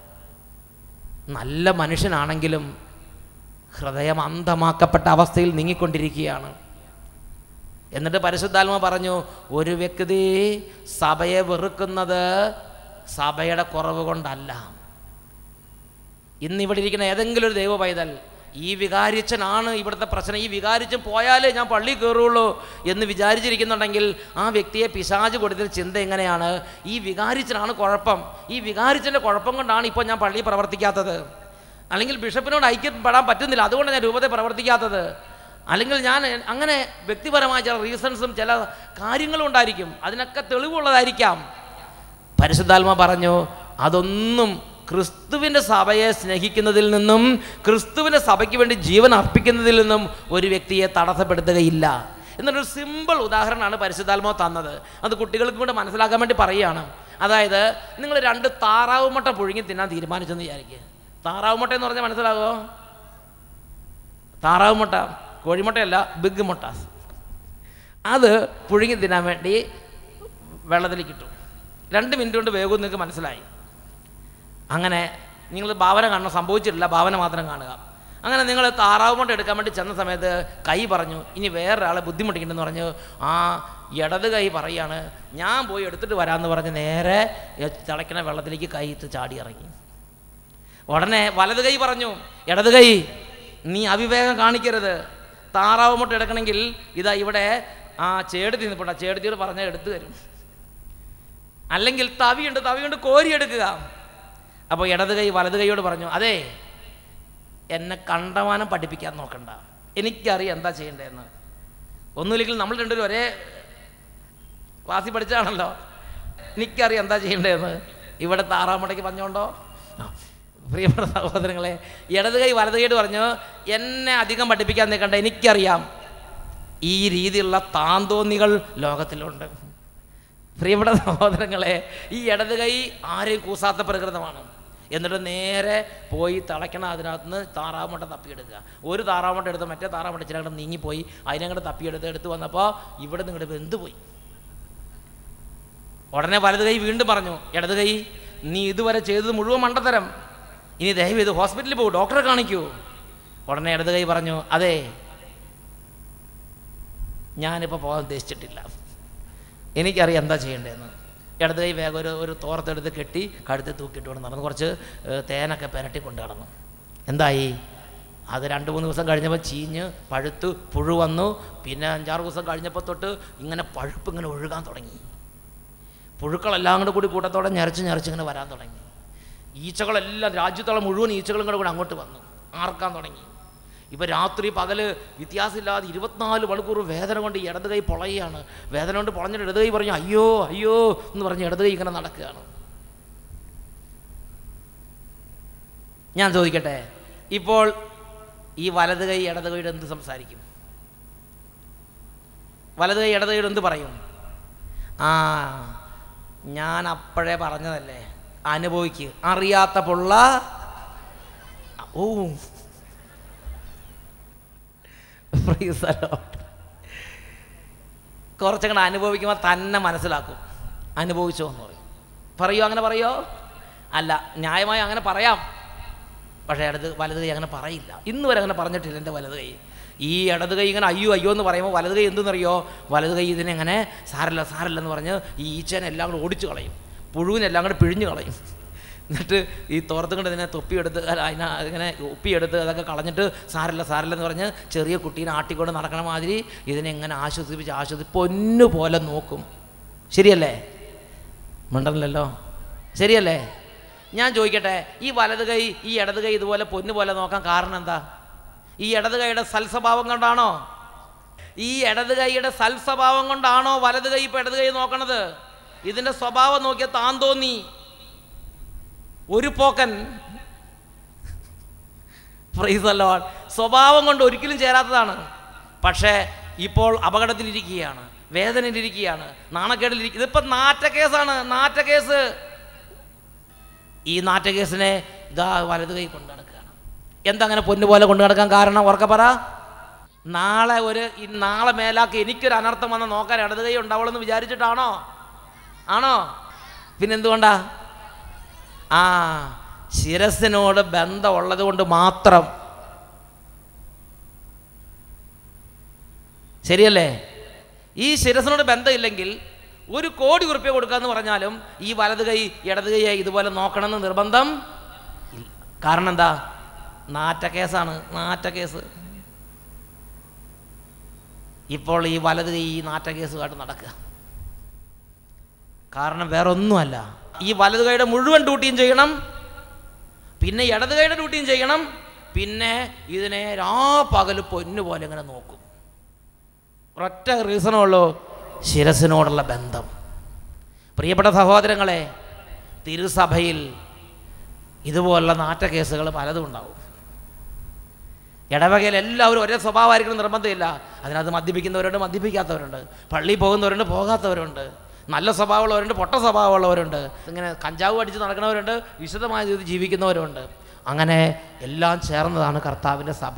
നല്ല മനുഷ്യനാണെങ്കിലും ഹൃദയം അന്ധമാക്കപ്പെട്ട അവസ്ഥയിൽ നീങ്ങിക്കൊണ്ടിരിക്കുകയാണ് എന്നിട്ട് പരിശുദ്ധാത്മ പറഞ്ഞു ഒരു വ്യക്തി സഭയെ വെറുക്കുന്നത് സഭയുടെ കുറവ് കൊണ്ടല്ല ഇന്ന് ഇവിടെ ഇരിക്കുന്ന ഏതെങ്കിലും ഒരു ദൈവ പൈതൽ ഈ വികാരിച്ചനാണ് ഇവിടുത്തെ പ്രശ്നം ഈ വികാരിച്ചൻ പോയാലേ ഞാൻ പള്ളി കയറുള്ളൂ എന്ന് വിചാരിച്ചിരിക്കുന്നുണ്ടെങ്കിൽ ആ വ്യക്തിയെ പിശാജ് കൊടുത്ത ചിന്ത എങ്ങനെയാണ് ഈ വികാരിച്ചനാണ് കുഴപ്പം ഈ വികാരിച്ചൻ്റെ കുഴപ്പം കൊണ്ടാണ് ഇപ്പോൾ ഞാൻ പള്ളി പ്രവർത്തിക്കാത്തത് അല്ലെങ്കിൽ ബിഷപ്പിനോട് ഐക്യപ്പെടാൻ പറ്റുന്നില്ല അതുകൊണ്ട് ഞാൻ രൂപത്തെ പ്രവർത്തിക്കാത്തത് അല്ലെങ്കിൽ ഞാൻ അങ്ങനെ വ്യക്തിപരമായ ചില റീസൺസും ചില കാര്യങ്ങളും ഉണ്ടായിരിക്കും അതിനൊക്കെ തെളിവുള്ളതായിരിക്കാം പരിശുദ്ധാത്മ പറഞ്ഞു അതൊന്നും ക്രിസ്തുവിൻ്റെ സഭയെ സ്നേഹിക്കുന്നതിൽ നിന്നും ക്രിസ്തുവിൻ്റെ സഭയ്ക്ക് വേണ്ടി ജീവൻ അർപ്പിക്കുന്നതിൽ നിന്നും ഒരു വ്യക്തിയെ തടസ്സപ്പെടുത്തുകയില്ല എന്നൊരു സിമ്പിൾ ഉദാഹരണമാണ് പരിശുദ്ധാത്മാവ് തന്നത് അത് കുട്ടികൾക്ക് കൂടെ മനസ്സിലാക്കാൻ വേണ്ടി പറയുകയാണ് അതായത് നിങ്ങൾ രണ്ട് താറാവ് മുട്ട പുഴുങ്ങി തിന്നാൻ തീരുമാനിച്ചെന്ന് വിചാരിക്കുക താറാവ് മുട്ട എന്ന് പറഞ്ഞാൽ മനസ്സിലാകോ താറാവ് മുട്ട കോഴിമുട്ടയല്ല ബിഗ് മുട്ട അത് പുഴുങ്ങി തിന്നാൻ വേണ്ടി വെള്ളത്തിലേക്ക് ഇട്ടു രണ്ട് മിനിറ്റ് കൊണ്ട് വേഗം നിങ്ങൾക്ക് മനസ്സിലായി അങ്ങനെ നിങ്ങൾ ഭാവന കാണണം സംഭവിച്ചിട്ടില്ല ഭാവന മാത്രം കാണുക അങ്ങനെ നിങ്ങൾ താറാവ് മുട്ട എടുക്കാൻ വേണ്ടി ചെന്ന സമയത്ത് കൈ പറഞ്ഞു ഇനി വേറൊരാളെ ബുദ്ധിമുട്ടിക്കണ്ടെന്ന് പറഞ്ഞു ആ ഇടത് കൈ പറയാണ് ഞാൻ പോയി എടുത്തിട്ട് വരാമെന്ന് പറഞ്ഞ് നേരെ തിളയ്ക്കണ വെള്ളത്തിലേക്ക് കൈ ഇട്ട് ചാടി ഇറങ്ങി ഉടനെ വലത് കൈ പറഞ്ഞു ഇടത് കൈ നീ അവിവേകം കാണിക്കരുത് താറാവ് മുട്ട എടുക്കണമെങ്കിൽ ഇതാ ഇവിടെ ആ ചേടുത്തി നിൽപ്പുണ്ട് ചേടുത്തിയോട് പറഞ്ഞാൽ എടുത്തു തരും അല്ലെങ്കിൽ തവിയുണ്ട് തവിയുണ്ട് കോരിയെടുക്കുക അപ്പോൾ ഇടത് കൈ വലത് കൈയോട് പറഞ്ഞു അതെ എന്നെ കണ്ടമാനം പഠിപ്പിക്കാൻ നോക്കണ്ട എനിക്കറിയാം എന്താ ചെയ്യേണ്ടതെന്ന് ഒന്നുമില്ലെങ്കിൽ നമ്മൾ രണ്ടുപേരും ഒരേ ക്ലാസ്സിൽ പഠിച്ചതാണല്ലോ എനിക്കറിയാം എന്താ ചെയ്യേണ്ടതെന്ന് ഇവിടെ താറാമുടയ്ക്ക് പറഞ്ഞോണ്ടോ ആ, പ്രിയപ്പെട്ട സഹോദരങ്ങളെ ഇടത് കൈ വലത് കൈയോട് പറഞ്ഞു എന്നെ അധികം പഠിപ്പിക്കാൻ നിൽക്കണ്ട എനിക്കറിയാം ഈ രീതിയിലുള്ള താന്തോന്നികൾ ലോകത്തിലുണ്ട് പ്രിയപ്പെട്ട സഹോദരങ്ങളെ ഈ ഇടത് കൈ ആരെയും കൂസാത്ത പ്രകൃതമാണ് എന്നിട്ട് നേരെ പോയി തിളയ്ക്കണ അതിനകത്ത് നിന്ന് താറാമുട്ട തപ്പിയെടുക്കുക ഒരു താറാമുട്ട എടുത്ത് മറ്റേ താറാമുട്ട ഇച്ചിരി അങ്ങോട്ട് നീങ്ങിപ്പോയി അതിനങ്ങോട്ട് തപ്പിയെടുത്ത് എടുത്ത് വന്നപ്പോൾ ഇവിടെ നിങ്ങളുടെ വെന്ത് പോയി ഉടനെ വലത് കൈ വീണ്ടും പറഞ്ഞു ഇടത് കൈ നീ ഇതുവരെ ചെയ്തത് മുഴുവൻ മണ്ടത്തരം ഇനി ദയവ് ചെയ്ത് ഹോസ്പിറ്റലിൽ പോകും ഡോക്ടറെ കാണിക്കൂ ഉടനെ ഇടത് കൈ പറഞ്ഞു അതെ ഞാനിപ്പോൾ പോകാൻ ഉദ്ദേശിച്ചിട്ടില്ല എനിക്കറിയാം എന്താ ചെയ്യേണ്ടതെന്ന് ഇടത് കൈ വേഗം ഒരു ഒരു തോർത്തെടുത്ത് കെട്ടി കഴുത്ത് തൂക്കിയിട്ട് കൊണ്ട് നടന്നു കുറച്ച് ഏഹ്, തേനൊക്കെ പുരട്ടി കൊണ്ട് നടന്നു എന്തായി അത് രണ്ട് മൂന്ന് ദിവസം കഴിഞ്ഞപ്പോൾ ചീഞ്ഞ് പഴുത്ത് പുഴു വന്നു പിന്നെ അഞ്ചാറ് ദിവസം കഴിഞ്ഞപ്പോൾ തൊട്ട് ഇങ്ങനെ പഴുപ്പ് ഇങ്ങനെ ഒഴുകാൻ തുടങ്ങി പുഴുക്കളെല്ലാം കൂടെ കൂടി കൂട്ടത്തോടെ ഞരച്ച് ഞരച്ച് ഇങ്ങനെ വരാൻ തുടങ്ങി ഈച്ചകളെല്ലാം രാജ്യത്തോളം മുഴുവൻ ഈച്ചകളും കൂടെ കൂടെ അങ്ങോട്ട് വന്നു ആർക്കാൻ തുടങ്ങി ഇപ്പം രാത്രി പകല് വ്യത്യാസമില്ലാതെ ഇരുപത്തിനാല് മണിക്കൂർ വേദന കൊണ്ട് ഈ ഇടത് കൈ പൊളയാണ് വേദന കൊണ്ട് പൊളഞ്ഞിട്ട് ഇടത് കൈ പറഞ്ഞു അയ്യോ അയ്യോ എന്ന് പറഞ്ഞ് ഇടത് കൈ ഇങ്ങനെ നടക്കുകയാണ് ഞാൻ ചോദിക്കട്ടെ ഇപ്പോൾ ഈ വലത് കൈ ഇടത് കൈയുടെ എന്ത് സംസാരിക്കും വലത് കൈ ഇടത് കൈയുടെ എന്ത് പറയും ആ ഞാൻ അപ്പോഴേ പറഞ്ഞതല്ലേ അനുഭവിക്ക് അറിയാത്ത പൊള്ള ഓ Praise the Lord. കുറച്ചങ്ങനെ അനുഭവിക്കുമ്പോൾ തന്നെ മനസ്സിലാക്കും അനുഭവിച്ചോ എന്ന് പറയും പറയോ അങ്ങനെ പറയോ അല്ല ന്യായമായി അങ്ങനെ പറയാം പക്ഷേ അടുത്ത് വലത് കൈ അങ്ങനെ പറയില്ല ഇന്ന് വരെ അങ്ങനെ പറഞ്ഞിട്ടില്ല എൻ്റെ വലത് കൈ ഈ ഇടത് കൈ ഇങ്ങനെ അയ്യോ അയ്യോ എന്ന് പറയുമ്പോൾ വലത് കൈ എന്തെന്നറിയോ വലത് കൈ ഇതിനെങ്ങനെ സാരല്ല സാരല്ല എന്ന് പറഞ്ഞ് ഈ ഈച്ചേനെ എല്ലാം കൂടെ ഓടിച്ചു കളയും പുഴുവിനെല്ലാം കൂടെ പിഴിഞ്ഞു കളയും എന്നിട്ട് ഈ തോർത്തും കൊണ്ട് ഇതിനെ തൊപ്പിയെടുത്ത് അല്ല അതിനെ ഇങ്ങനെ ഒപ്പിയെടുത്ത് അതൊക്കെ കളഞ്ഞിട്ട് സാരല്ല സാരല്ല എന്ന് പറഞ്ഞ് ചെറിയ കുട്ടീനെ ആട്ടിക്കൊണ്ട് നടക്കണ മാതിരി ഇതിനെ ഇങ്ങനെ ആശ്വസിപ്പിച്ച് ആശ്വസിച്ച് പൊന്നു പോലെ നോക്കും ശരിയല്ലേ മിണ്ടല്ലോ ശരിയല്ലേ ഞാൻ ചോദിക്കട്ടെ ഈ വലത് കൈ ഈ ഇടത് കൈ ഇതുപോലെ പൊന്നു പോലെ നോക്കാൻ കാരണം എന്താ ഈ ഇടത് കൈയുടെ സൽസ്വഭാവം കൊണ്ടാണോ ഈ ഇടത് കൈയുടെ സൽസ്വഭാവം കൊണ്ടാണോ വലത് കൈ ഇപ്പം ഇടത് കൈ നോക്കണത് ഇതിൻ്റെ സ്വഭാവം നോക്കിയ താൻ തോന്നി ഒരു പോക്കൻ പ്രൈസ് അല്ലോ സ്വഭാവം കൊണ്ട് ഒരിക്കലും ചേരാത്തതാണ് പക്ഷേ ഇപ്പോൾ അപകടത്തിലിരിക്കുകയാണ് വേദനയിലിരിക്കുകയാണ് നാണക്കേടിലിരിക്കുക ഇതിപ്പോൾ നാറ്റ കേസാണ് നാറ്റ കേസ് ഈ നാറ്റ കേസിനെ ഇതാ വലത് കൈ കൊണ്ടു നടക്കുകയാണ് എന്താ അങ്ങനെ പൊന്നു പോലെ കൊണ്ടു നടക്കാൻ കാരണം ഉറക്കെ പറ നാളെ ഒരു ഈ നാളെ മേലാക്കി എനിക്കൊരു അനർത്ഥം വന്ന് നോക്കാൻ ഇടത് കൈ ഉണ്ടാവുള്ളൂ എന്ന് വിചാരിച്ചിട്ടാണോ ആണോ പിന്നെന്തുകൊണ്ടാ ആ ശിരസിനോട് ബന്ധമുള്ളത് കൊണ്ട് മാത്രം ശരിയല്ലേ ഈ ശിരസിനോട് ബന്ധമില്ലെങ്കിൽ ഒരു കോടി ഉറുപ്പ്യ കൊടുക്കാന്ന് പറഞ്ഞാലും ഈ വലത് കൈ ഇടത് കൈ ഇതുപോലെ നോക്കണമെന്ന് നിർബന്ധം ഇല്ല കാരണം എന്താ നാറ്റ കേസാണ് നാറ്റ കേസ് ഇപ്പോൾ ഈ വലത് കൈ ഈ നാറ്റ കേസുമായിട്ട് നടക്കുക കാരണം വേറെ ഒന്നുമല്ല ഈ വലത് കൈയുടെ മുഴുവൻ ഡ്യൂട്ടിയും ചെയ്യണം പിന്നെ ഇടത് കൈയുടെ ഡ്യൂട്ടിയും ചെയ്യണം പിന്നെ ഇതിനെ രാ പകല് പൊന്നു പോലെ ഇങ്ങനെ നോക്കും ഒരൊറ്റ റീസണേ ഉള്ളൂ ശിരസിനോടുള്ള ബന്ധം പ്രിയപ്പെട്ട സഹോദരങ്ങളെ തിരുസഭയിൽ ഇതുപോലുള്ള നാറ്റ കേസുകൾ പലതും ഉണ്ടാവും ഇടവകയിൽ എല്ലാവരും ഒരേ സ്വഭാവമായിരിക്കണം നിർബന്ധമില്ല അതിനകത്ത് മദ്യപിക്കുന്നവരുണ്ട് മദ്യപിക്കാത്തവരുണ്ട് പള്ളിയിൽ പോകുന്നവരുണ്ട് പോകാത്തവരുണ്ട് നല്ല സ്വഭാവമുള്ളവരുണ്ട് പൊട്ട സ്വഭാവമുള്ളവരുണ്ട് ഇങ്ങനെ കഞ്ചാവ് അടിച്ച് നടക്കുന്നവരുണ്ട് വിശുദ്ധമായ രീതിയിൽ ജീവിക്കുന്നവരുണ്ട് അങ്ങനെ എല്ലാം ചേർന്നതാണ് കർത്താവിൻ്റെ സഭ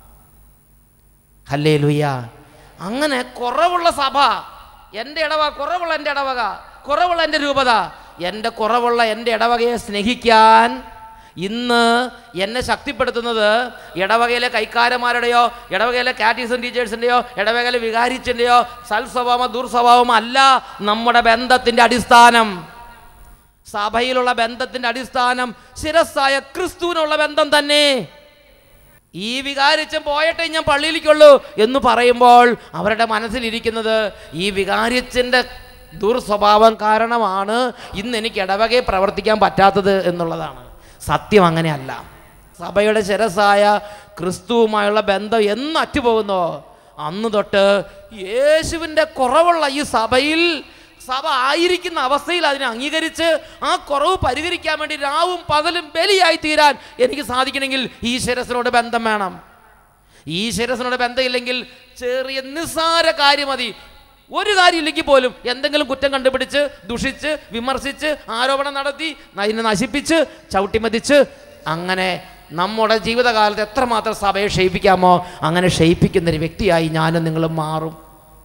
ഹല്ലേ ലുയ്യ അങ്ങനെ കുറവുള്ള സഭ എൻ്റെ ഇടവക കുറവുള്ള എൻ്റെ ഇടവക കുറവുള്ള എൻ്റെ രൂപത എൻ്റെ കുറവുള്ള എൻ്റെ ഇടവകയെ സ്നേഹിക്കാൻ ഇന്ന് എന്നെ ശക്തിപ്പെടുത്തുന്നത് ഇടവകയിലെ കൈക്കാരന്മാരുടെയോ ഇടവകയിലെ കാറ്റീസം ടീച്ചേഴ്സിൻ്റെയോ ഇടവകയിലെ വികാരിച്ചിൻ്റെയോ സൽസ്വഭാവമോ ദുർസ്വഭാവമോ അല്ല നമ്മുടെ ബന്ധത്തിൻ്റെ അടിസ്ഥാനം സഭയിലുള്ള ബന്ധത്തിൻ്റെ അടിസ്ഥാനം ശിരസ്സായ ക്രിസ്തുവിനുള്ള ബന്ധം തന്നെ ഈ വികാരിച്ചൻ പോയട്ടെ ഞാൻ പള്ളിയിലേക്കുള്ളൂ എന്ന് പറയുമ്പോൾ അവരുടെ മനസ്സിലിരിക്കുന്നത് ഈ വികാരിച്ചൻ്റെ ദുർസ്വഭാവം കാരണമാണ് ഇന്ന് എനിക്ക് ഇടവകയെ പ്രവർത്തിക്കാൻ പറ്റാത്തത് എന്നുള്ളതാണ് സത്യം അങ്ങനെയല്ല സഭയുടെ ശിരസായ ക്രിസ്തുവുമായുള്ള ബന്ധം എന്ന് അറ്റുപോകുന്നോ അന്ന് തൊട്ട് യേശുവിൻ്റെ കുറവുള്ള ഈ സഭയിൽ സഭ ആയിരിക്കുന്ന അവസ്ഥയിൽ അതിനെ അംഗീകരിച്ച് ആ കുറവ് പരിഹരിക്കാൻ വേണ്ടി രാവും പകലും ബലിയായി തീരാൻ എനിക്ക് സാധിക്കണമെങ്കിൽ ഈ ശിരസിനോട് ബന്ധം വേണം ഈ ശിരസിനോട് ബന്ധമില്ലെങ്കിൽ ചെറിയ നിസ്സാര കാര്യം മതി ഒരു കാര്യമില്ലെങ്കിൽ പോലും എന്തെങ്കിലും കുറ്റം കണ്ടുപിടിച്ച് ദുഷിച്ച് വിമർശിച്ച് ആരോപണം നടത്തി അതിനെ നശിപ്പിച്ച് ചവിട്ടിമതിച്ച് അങ്ങനെ നമ്മുടെ ജീവിതകാലത്ത് എത്രമാത്രം സഭയെ ക്ഷയിപ്പിക്കാമോ അങ്ങനെ ക്ഷയിപ്പിക്കുന്ന ഒരു വ്യക്തിയായി ഞാനും നിങ്ങളും മാറും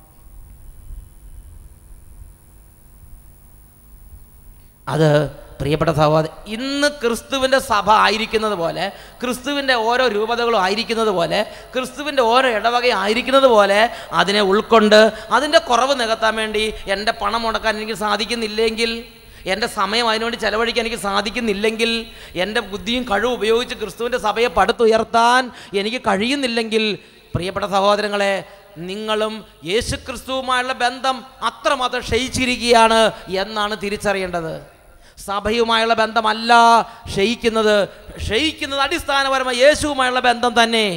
അത് പ്രിയപ്പെട്ട സഹോദരൻ ഇന്ന് ക്രിസ്തുവിൻ്റെ സഭ ആയിരിക്കുന്നത് പോലെ ക്രിസ്തുവിൻ്റെ ഓരോ രൂപതകളും ആയിരിക്കുന്നത് പോലെ ക്രിസ്തുവിൻ്റെ ഓരോ ഇടവക ആയിരിക്കുന്നത് പോലെ അതിനെ ഉൾക്കൊണ്ട് അതിൻ്റെ കുറവ് നികത്താൻ വേണ്ടി എൻ്റെ പണം മുടക്കാൻ എനിക്ക് സാധിക്കുന്നില്ലെങ്കിൽ എൻ്റെ സമയം അതിനുവേണ്ടി ചെലവഴിക്കാൻ എനിക്ക് സാധിക്കുന്നില്ലെങ്കിൽ എൻ്റെ ബുദ്ധിയും കഴിവും ഉപയോഗിച്ച് ക്രിസ്തുവിൻ്റെ സഭയെ പടുത്തുയർത്താൻ എനിക്ക് കഴിയുന്നില്ലെങ്കിൽ പ്രിയപ്പെട്ട സഹോദരങ്ങളെ നിങ്ങളും യേശുക്രിസ്തുവുമായുള്ള ബന്ധം അത്രമാത്രം ക്ഷയിച്ചിരിക്കുകയാണ് എന്നാണ് തിരിച്ചറിയേണ്ടത് സഭയുമായുള്ള ബന്ധമല്ല ക്ഷയിക്കുന്നത് ക്ഷയിക്കുന്നത് അടിസ്ഥാനപരമായി യേശുവുമായുള്ള ബന്ധം തന്നെ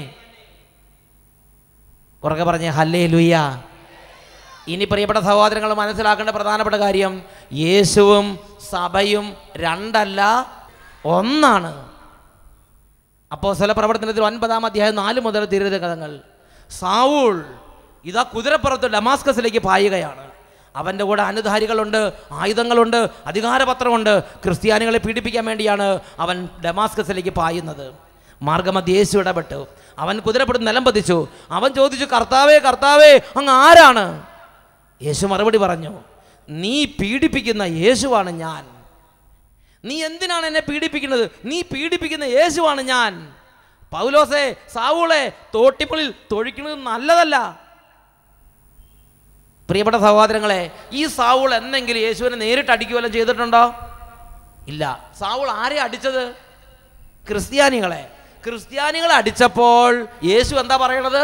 ഉറക്കെ പറഞ്ഞേ ഹല്ലേ ലുയ്യ ഇനി പ്രിയപ്പെട്ട സഹോദരങ്ങൾ മനസ്സിലാക്കേണ്ട പ്രധാനപ്പെട്ട കാര്യം യേശുവും സഭയും രണ്ടല്ല ഒന്നാണ് അപ്പോൾ ചില പ്രവർത്തനത്തിൽ ഒൻപതാം അധ്യായം നാല് മുതൽ തിരുത കഥകൾ സാവൂൾ ഇതാ കുതിരപ്പുറത്ത് ഡമാസ്കസിലേക്ക് പായുകയാണ് അവൻ്റെ കൂടെ അനുധാരികളുണ്ട് ആയുധങ്ങളുണ്ട് അധികാരപത്രമുണ്ട് ക്രിസ്ത്യാനികളെ പീഡിപ്പിക്കാൻ വേണ്ടിയാണ് അവൻ ഡമാസ്കസിലേക്ക് പായുന്നത് മാർഗമധ്യ യേശു ഇടപെട്ടു അവൻ കുതിരപ്പെടുത്ത് നിലം പതിച്ചു അവൻ ചോദിച്ചു കർത്താവേ കർത്താവേ അങ്ങ് ആരാണ് യേശു മറുപടി പറഞ്ഞു നീ പീഡിപ്പിക്കുന്ന യേശുവാണ് ഞാൻ നീ എന്തിനാണ് എന്നെ പീഡിപ്പിക്കുന്നത് നീ പീഡിപ്പിക്കുന്ന യേശുവാണ് ഞാൻ പൗലോസേ സാവൂളെ തോട്ടിപ്പുള്ളിൽ തൊഴിക്കുന്നത് നല്ലതല്ല പ്രിയപ്പെട്ട സഹോദരങ്ങളെ ഈ സാവൂൾ എന്നെങ്കിലും യേശുവിനെ നേരിട്ട് അടിക്കുവല്ലോ ചെയ്തിട്ടുണ്ടോ ഇല്ല സാവൂൾ ആരെ അടിച്ചത് ക്രിസ്ത്യാനികളെ ക്രിസ്ത്യാനികളെ അടിച്ചപ്പോൾ യേശു എന്താ പറയണത്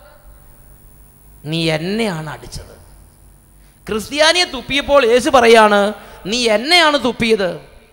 നീ എന്നെയാണ് അടിച്ചത് ക്രിസ്ത്യാനിയെ തുപ്പിയപ്പോൾ യേശു പറയാണ് നീ എന്നെയാണ് തുപ്പിയത്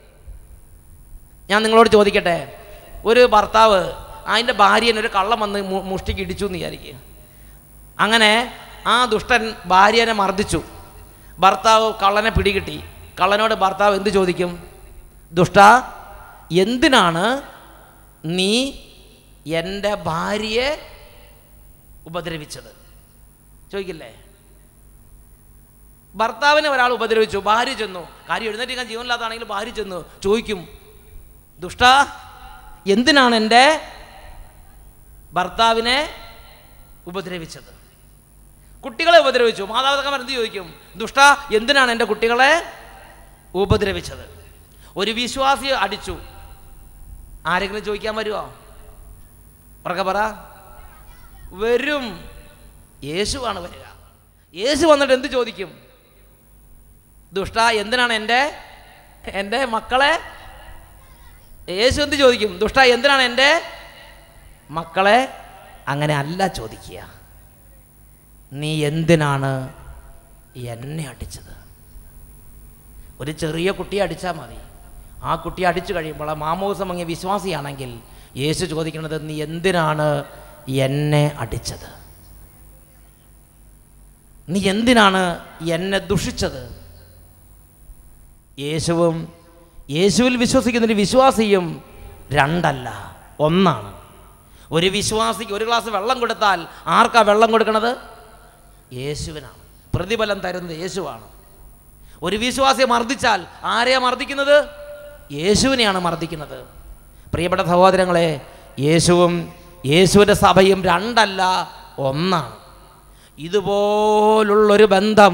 ഞാൻ നിങ്ങളോട് ചോദിക്കട്ടെ ഒരു ഭർത്താവ് അതിൻ്റെ ഭാര്യനെ ഒരു കള്ളം വന്ന് മു- മുഷ്ടിക്ക് ഇടിച്ചു എന്ന് വിചാരിക്കുക അങ്ങനെ ആ ദുഷ്ടൻ ഭാര്യനെ മർദ്ദിച്ചു ഭർത്താവ് കള്ളനെ പിടികിട്ടി കള്ളനോട് ഭർത്താവ് എന്ത് ചോദിക്കും ദുഷ്ട എന്തിനാണ് നീ എൻ്റെ ഭാര്യയെ ഉപദ്രവിച്ചത് ചോദിക്കില്ലേ ഭർത്താവിനെ ഒരാൾ ഉപദ്രവിച്ചു ഭാര്യ ചെന്നു കാര്യം എഴുന്നേറ്റിക്കാൻ ജീവനില്ലാത്താണെങ്കിൽ ഭാര്യ ചെന്നു ചോദിക്കും ദുഷ്ട എന്തിനാണ് എൻ്റെ ഭർത്താവിനെ ഉപദ്രവിച്ചത് കുട്ടികളെ ഉപദ്രവിച്ചു മാതാപിതാക്കന്മാർ എന്ത് ചോദിക്കും ദുഷ്ട എന്തിനാണ് എൻ്റെ കുട്ടികളെ ഉപദ്രവിച്ചത് ഒരു വിശ്വാസി അടിച്ചു ആരെങ്കിലും ചോദിക്കാൻ വരുമോ ഉറക്കെ പറ വരും യേശുവാണ് വരിക യേശു വന്നിട്ട് എന്ത് ചോദിക്കും ദുഷ്ട എന്തിനാണ് എൻ്റെ എൻ്റെ മക്കളെ യേശു എന്ത് ചോദിക്കും ദുഷ്ട എന്തിനാണ് എൻ്റെ മക്കളെ അങ്ങനെ അല്ല ചോദിക്കുക നീ എന്തിനാണ് എന്നെ അടിച്ചത് ഒരു ചെറിയ കുട്ടിയെ അടിച്ചാൽ മതി ആ കുട്ടിയെ അടിച്ചു കഴിയുമ്പോൾ ആ മാമോസം മങ്ങിയ വിശ്വാസിയാണെങ്കിൽ യേശു ചോദിക്കുന്നത് നീ എന്തിനാണ് എന്നെ അടിച്ചത് നീ എന്തിനാണ് എന്നെ ദുഷിച്ചത് യേശുവും യേശുവിൽ വിശ്വസിക്കുന്ന ഒരു വിശ്വാസിയും രണ്ടല്ല ഒന്നാണ് ഒരു വിശ്വാസിക്ക് ഒരു ഗ്ലാസ് വെള്ളം കൊടുത്താൽ ആർക്കാ വെള്ളം കൊടുക്കണത് യേശുവിനാണ് പ്രതിഫലം തരുന്നത് യേശുവാണ് ഒരു വിശ്വാസിയെ മർദ്ദിച്ചാൽ ആരെയാ മർദ്ദിക്കുന്നത് യേശുവിനെയാണ് മർദ്ദിക്കുന്നത് പ്രിയപ്പെട്ട സഹോദരങ്ങളെ യേശുവും യേശുവിൻ്റെ സഭയും രണ്ടല്ല ഒന്നാണ് ഇതുപോലുള്ളൊരു ബന്ധം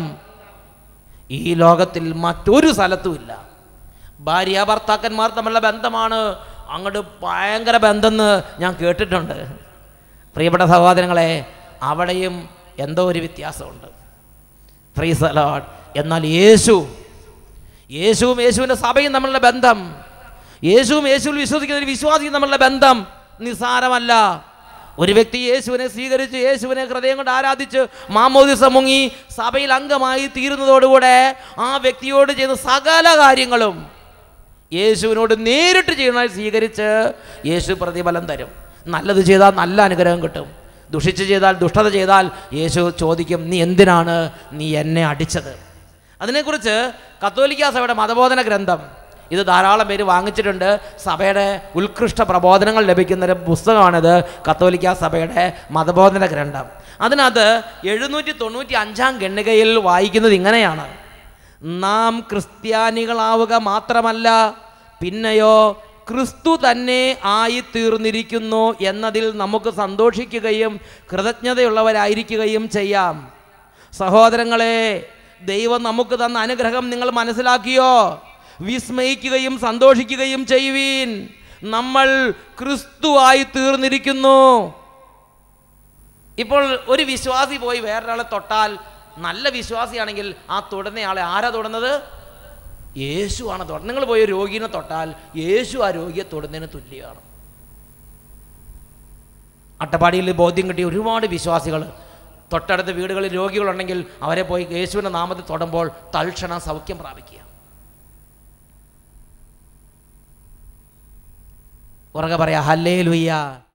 ഈ ലോകത്തിൽ മറ്റൊരു സ്ഥലത്തുമില്ല ഭാര്യ ഭർത്താക്കന്മാർ തമ്മിലുള്ള ബന്ധമാണ് അങ്ങോട്ട് ഭയങ്കര ബന്ധമെന്ന് ഞാൻ കേട്ടിട്ടുണ്ട് പ്രിയപ്പെട്ട സഹോദരങ്ങളെ അവിടെയും എന്തോ ഒരു വ്യത്യാസമുണ്ട് ഫ്രീസ് അലോട്ട് എന്നാൽ യേശു യേശുവും യേശുവിൻ്റെ സഭയും തമ്മിലുള്ള ബന്ധം യേശുവും യേശുവിൽ വിശ്വസിക്കുന്ന ഒരു വിശ്വാസിയും തമ്മിലുള്ള ബന്ധം നിസ്സാരമല്ല ഒരു വ്യക്തി യേശുവിനെ സ്വീകരിച്ച് യേശുവിനെ ഹൃദയം കൊണ്ട് ആരാധിച്ച് മാമോദിസ മുങ്ങി സഭയിൽ അംഗമായി തീരുന്നതോടുകൂടെ ആ വ്യക്തിയോട് ചെയ്യുന്ന സകല കാര്യങ്ങളും യേശുവിനോട് നേരിട്ട് ചെയ്യണമായി സ്വീകരിച്ച് യേശു പ്രതിഫലം തരും നല്ലത് ചെയ്താൽ നല്ല അനുഗ്രഹം കിട്ടും ദുഷിച്ച് ചെയ്താൽ ദുഷ്ടത ചെയ്താൽ യേശു ചോദിക്കും നീ എന്തിനാണ് നീ എന്നെ അടിച്ചത് അതിനെക്കുറിച്ച് കത്തോലിക്ക സഭയുടെ മതബോധന ഗ്രന്ഥം ഇത് ധാരാളം പേര് വാങ്ങിച്ചിട്ടുണ്ട് സഭയുടെ ഉത്കൃഷ്ട പ്രബോധനങ്ങൾ ലഭിക്കുന്ന ഒരു പുസ്തകമാണിത് കത്തോലിക്ക സഭയുടെ മതബോധന ഗ്രന്ഥം അതിനകത്ത് എഴുന്നൂറ്റി തൊണ്ണൂറ്റി അഞ്ചാം ഗണ്ണികയിൽ വായിക്കുന്നത് ഇങ്ങനെയാണ് നാം ക്രിസ്ത്യാനികളാവുക മാത്രമല്ല പിന്നെയോ ക്രിസ്തു തന്നെ ആയിത്തീർന്നിരിക്കുന്നു എന്നതിൽ നമുക്ക് സന്തോഷിക്കുകയും കൃതജ്ഞതയുള്ളവരായിരിക്കുകയും ചെയ്യാം സഹോദരങ്ങളെ ദൈവം നമുക്ക് തന്ന അനുഗ്രഹം നിങ്ങൾ മനസ്സിലാക്കിയോ വിസ്മയിക്കുകയും സന്തോഷിക്കുകയും ചെയ്യുവീൻ നമ്മൾ ക്രിസ്തുവായി തീർന്നിരിക്കുന്നു ഇപ്പോൾ ഒരു വിശ്വാസി പോയി വേറൊരാളെ തൊട്ടാൽ നല്ല വിശ്വാസിയാണെങ്കിൽ ആ തൊടുന്നയാളെ ആരാ തൊടുന്നത് യേശുവാണ് തൊടുന്നത് നിങ്ങൾ പോയി ഒരു രോഗീനെ തൊട്ടാൽ യേശു ആ രോഗിയെ തൊടുന്നതിന് തുല്യമാണ് അട്ടപ്പാടിയിൽ ബോധ്യം കിട്ടിയ ഒരുപാട് വിശ്വാസികൾ തൊട്ടടുത്ത വീടുകളിൽ രോഗികളുണ്ടെങ്കിൽ അവരെ പോയി യേശുവിൻ്റെ നാമത്തിൽ തൊടുമ്പോൾ തൽക്ഷണം സൗഖ്യം പ്രാപിക്കുക ഉറക്കെ പറയാ ഹല്ലേ ലുയ്യ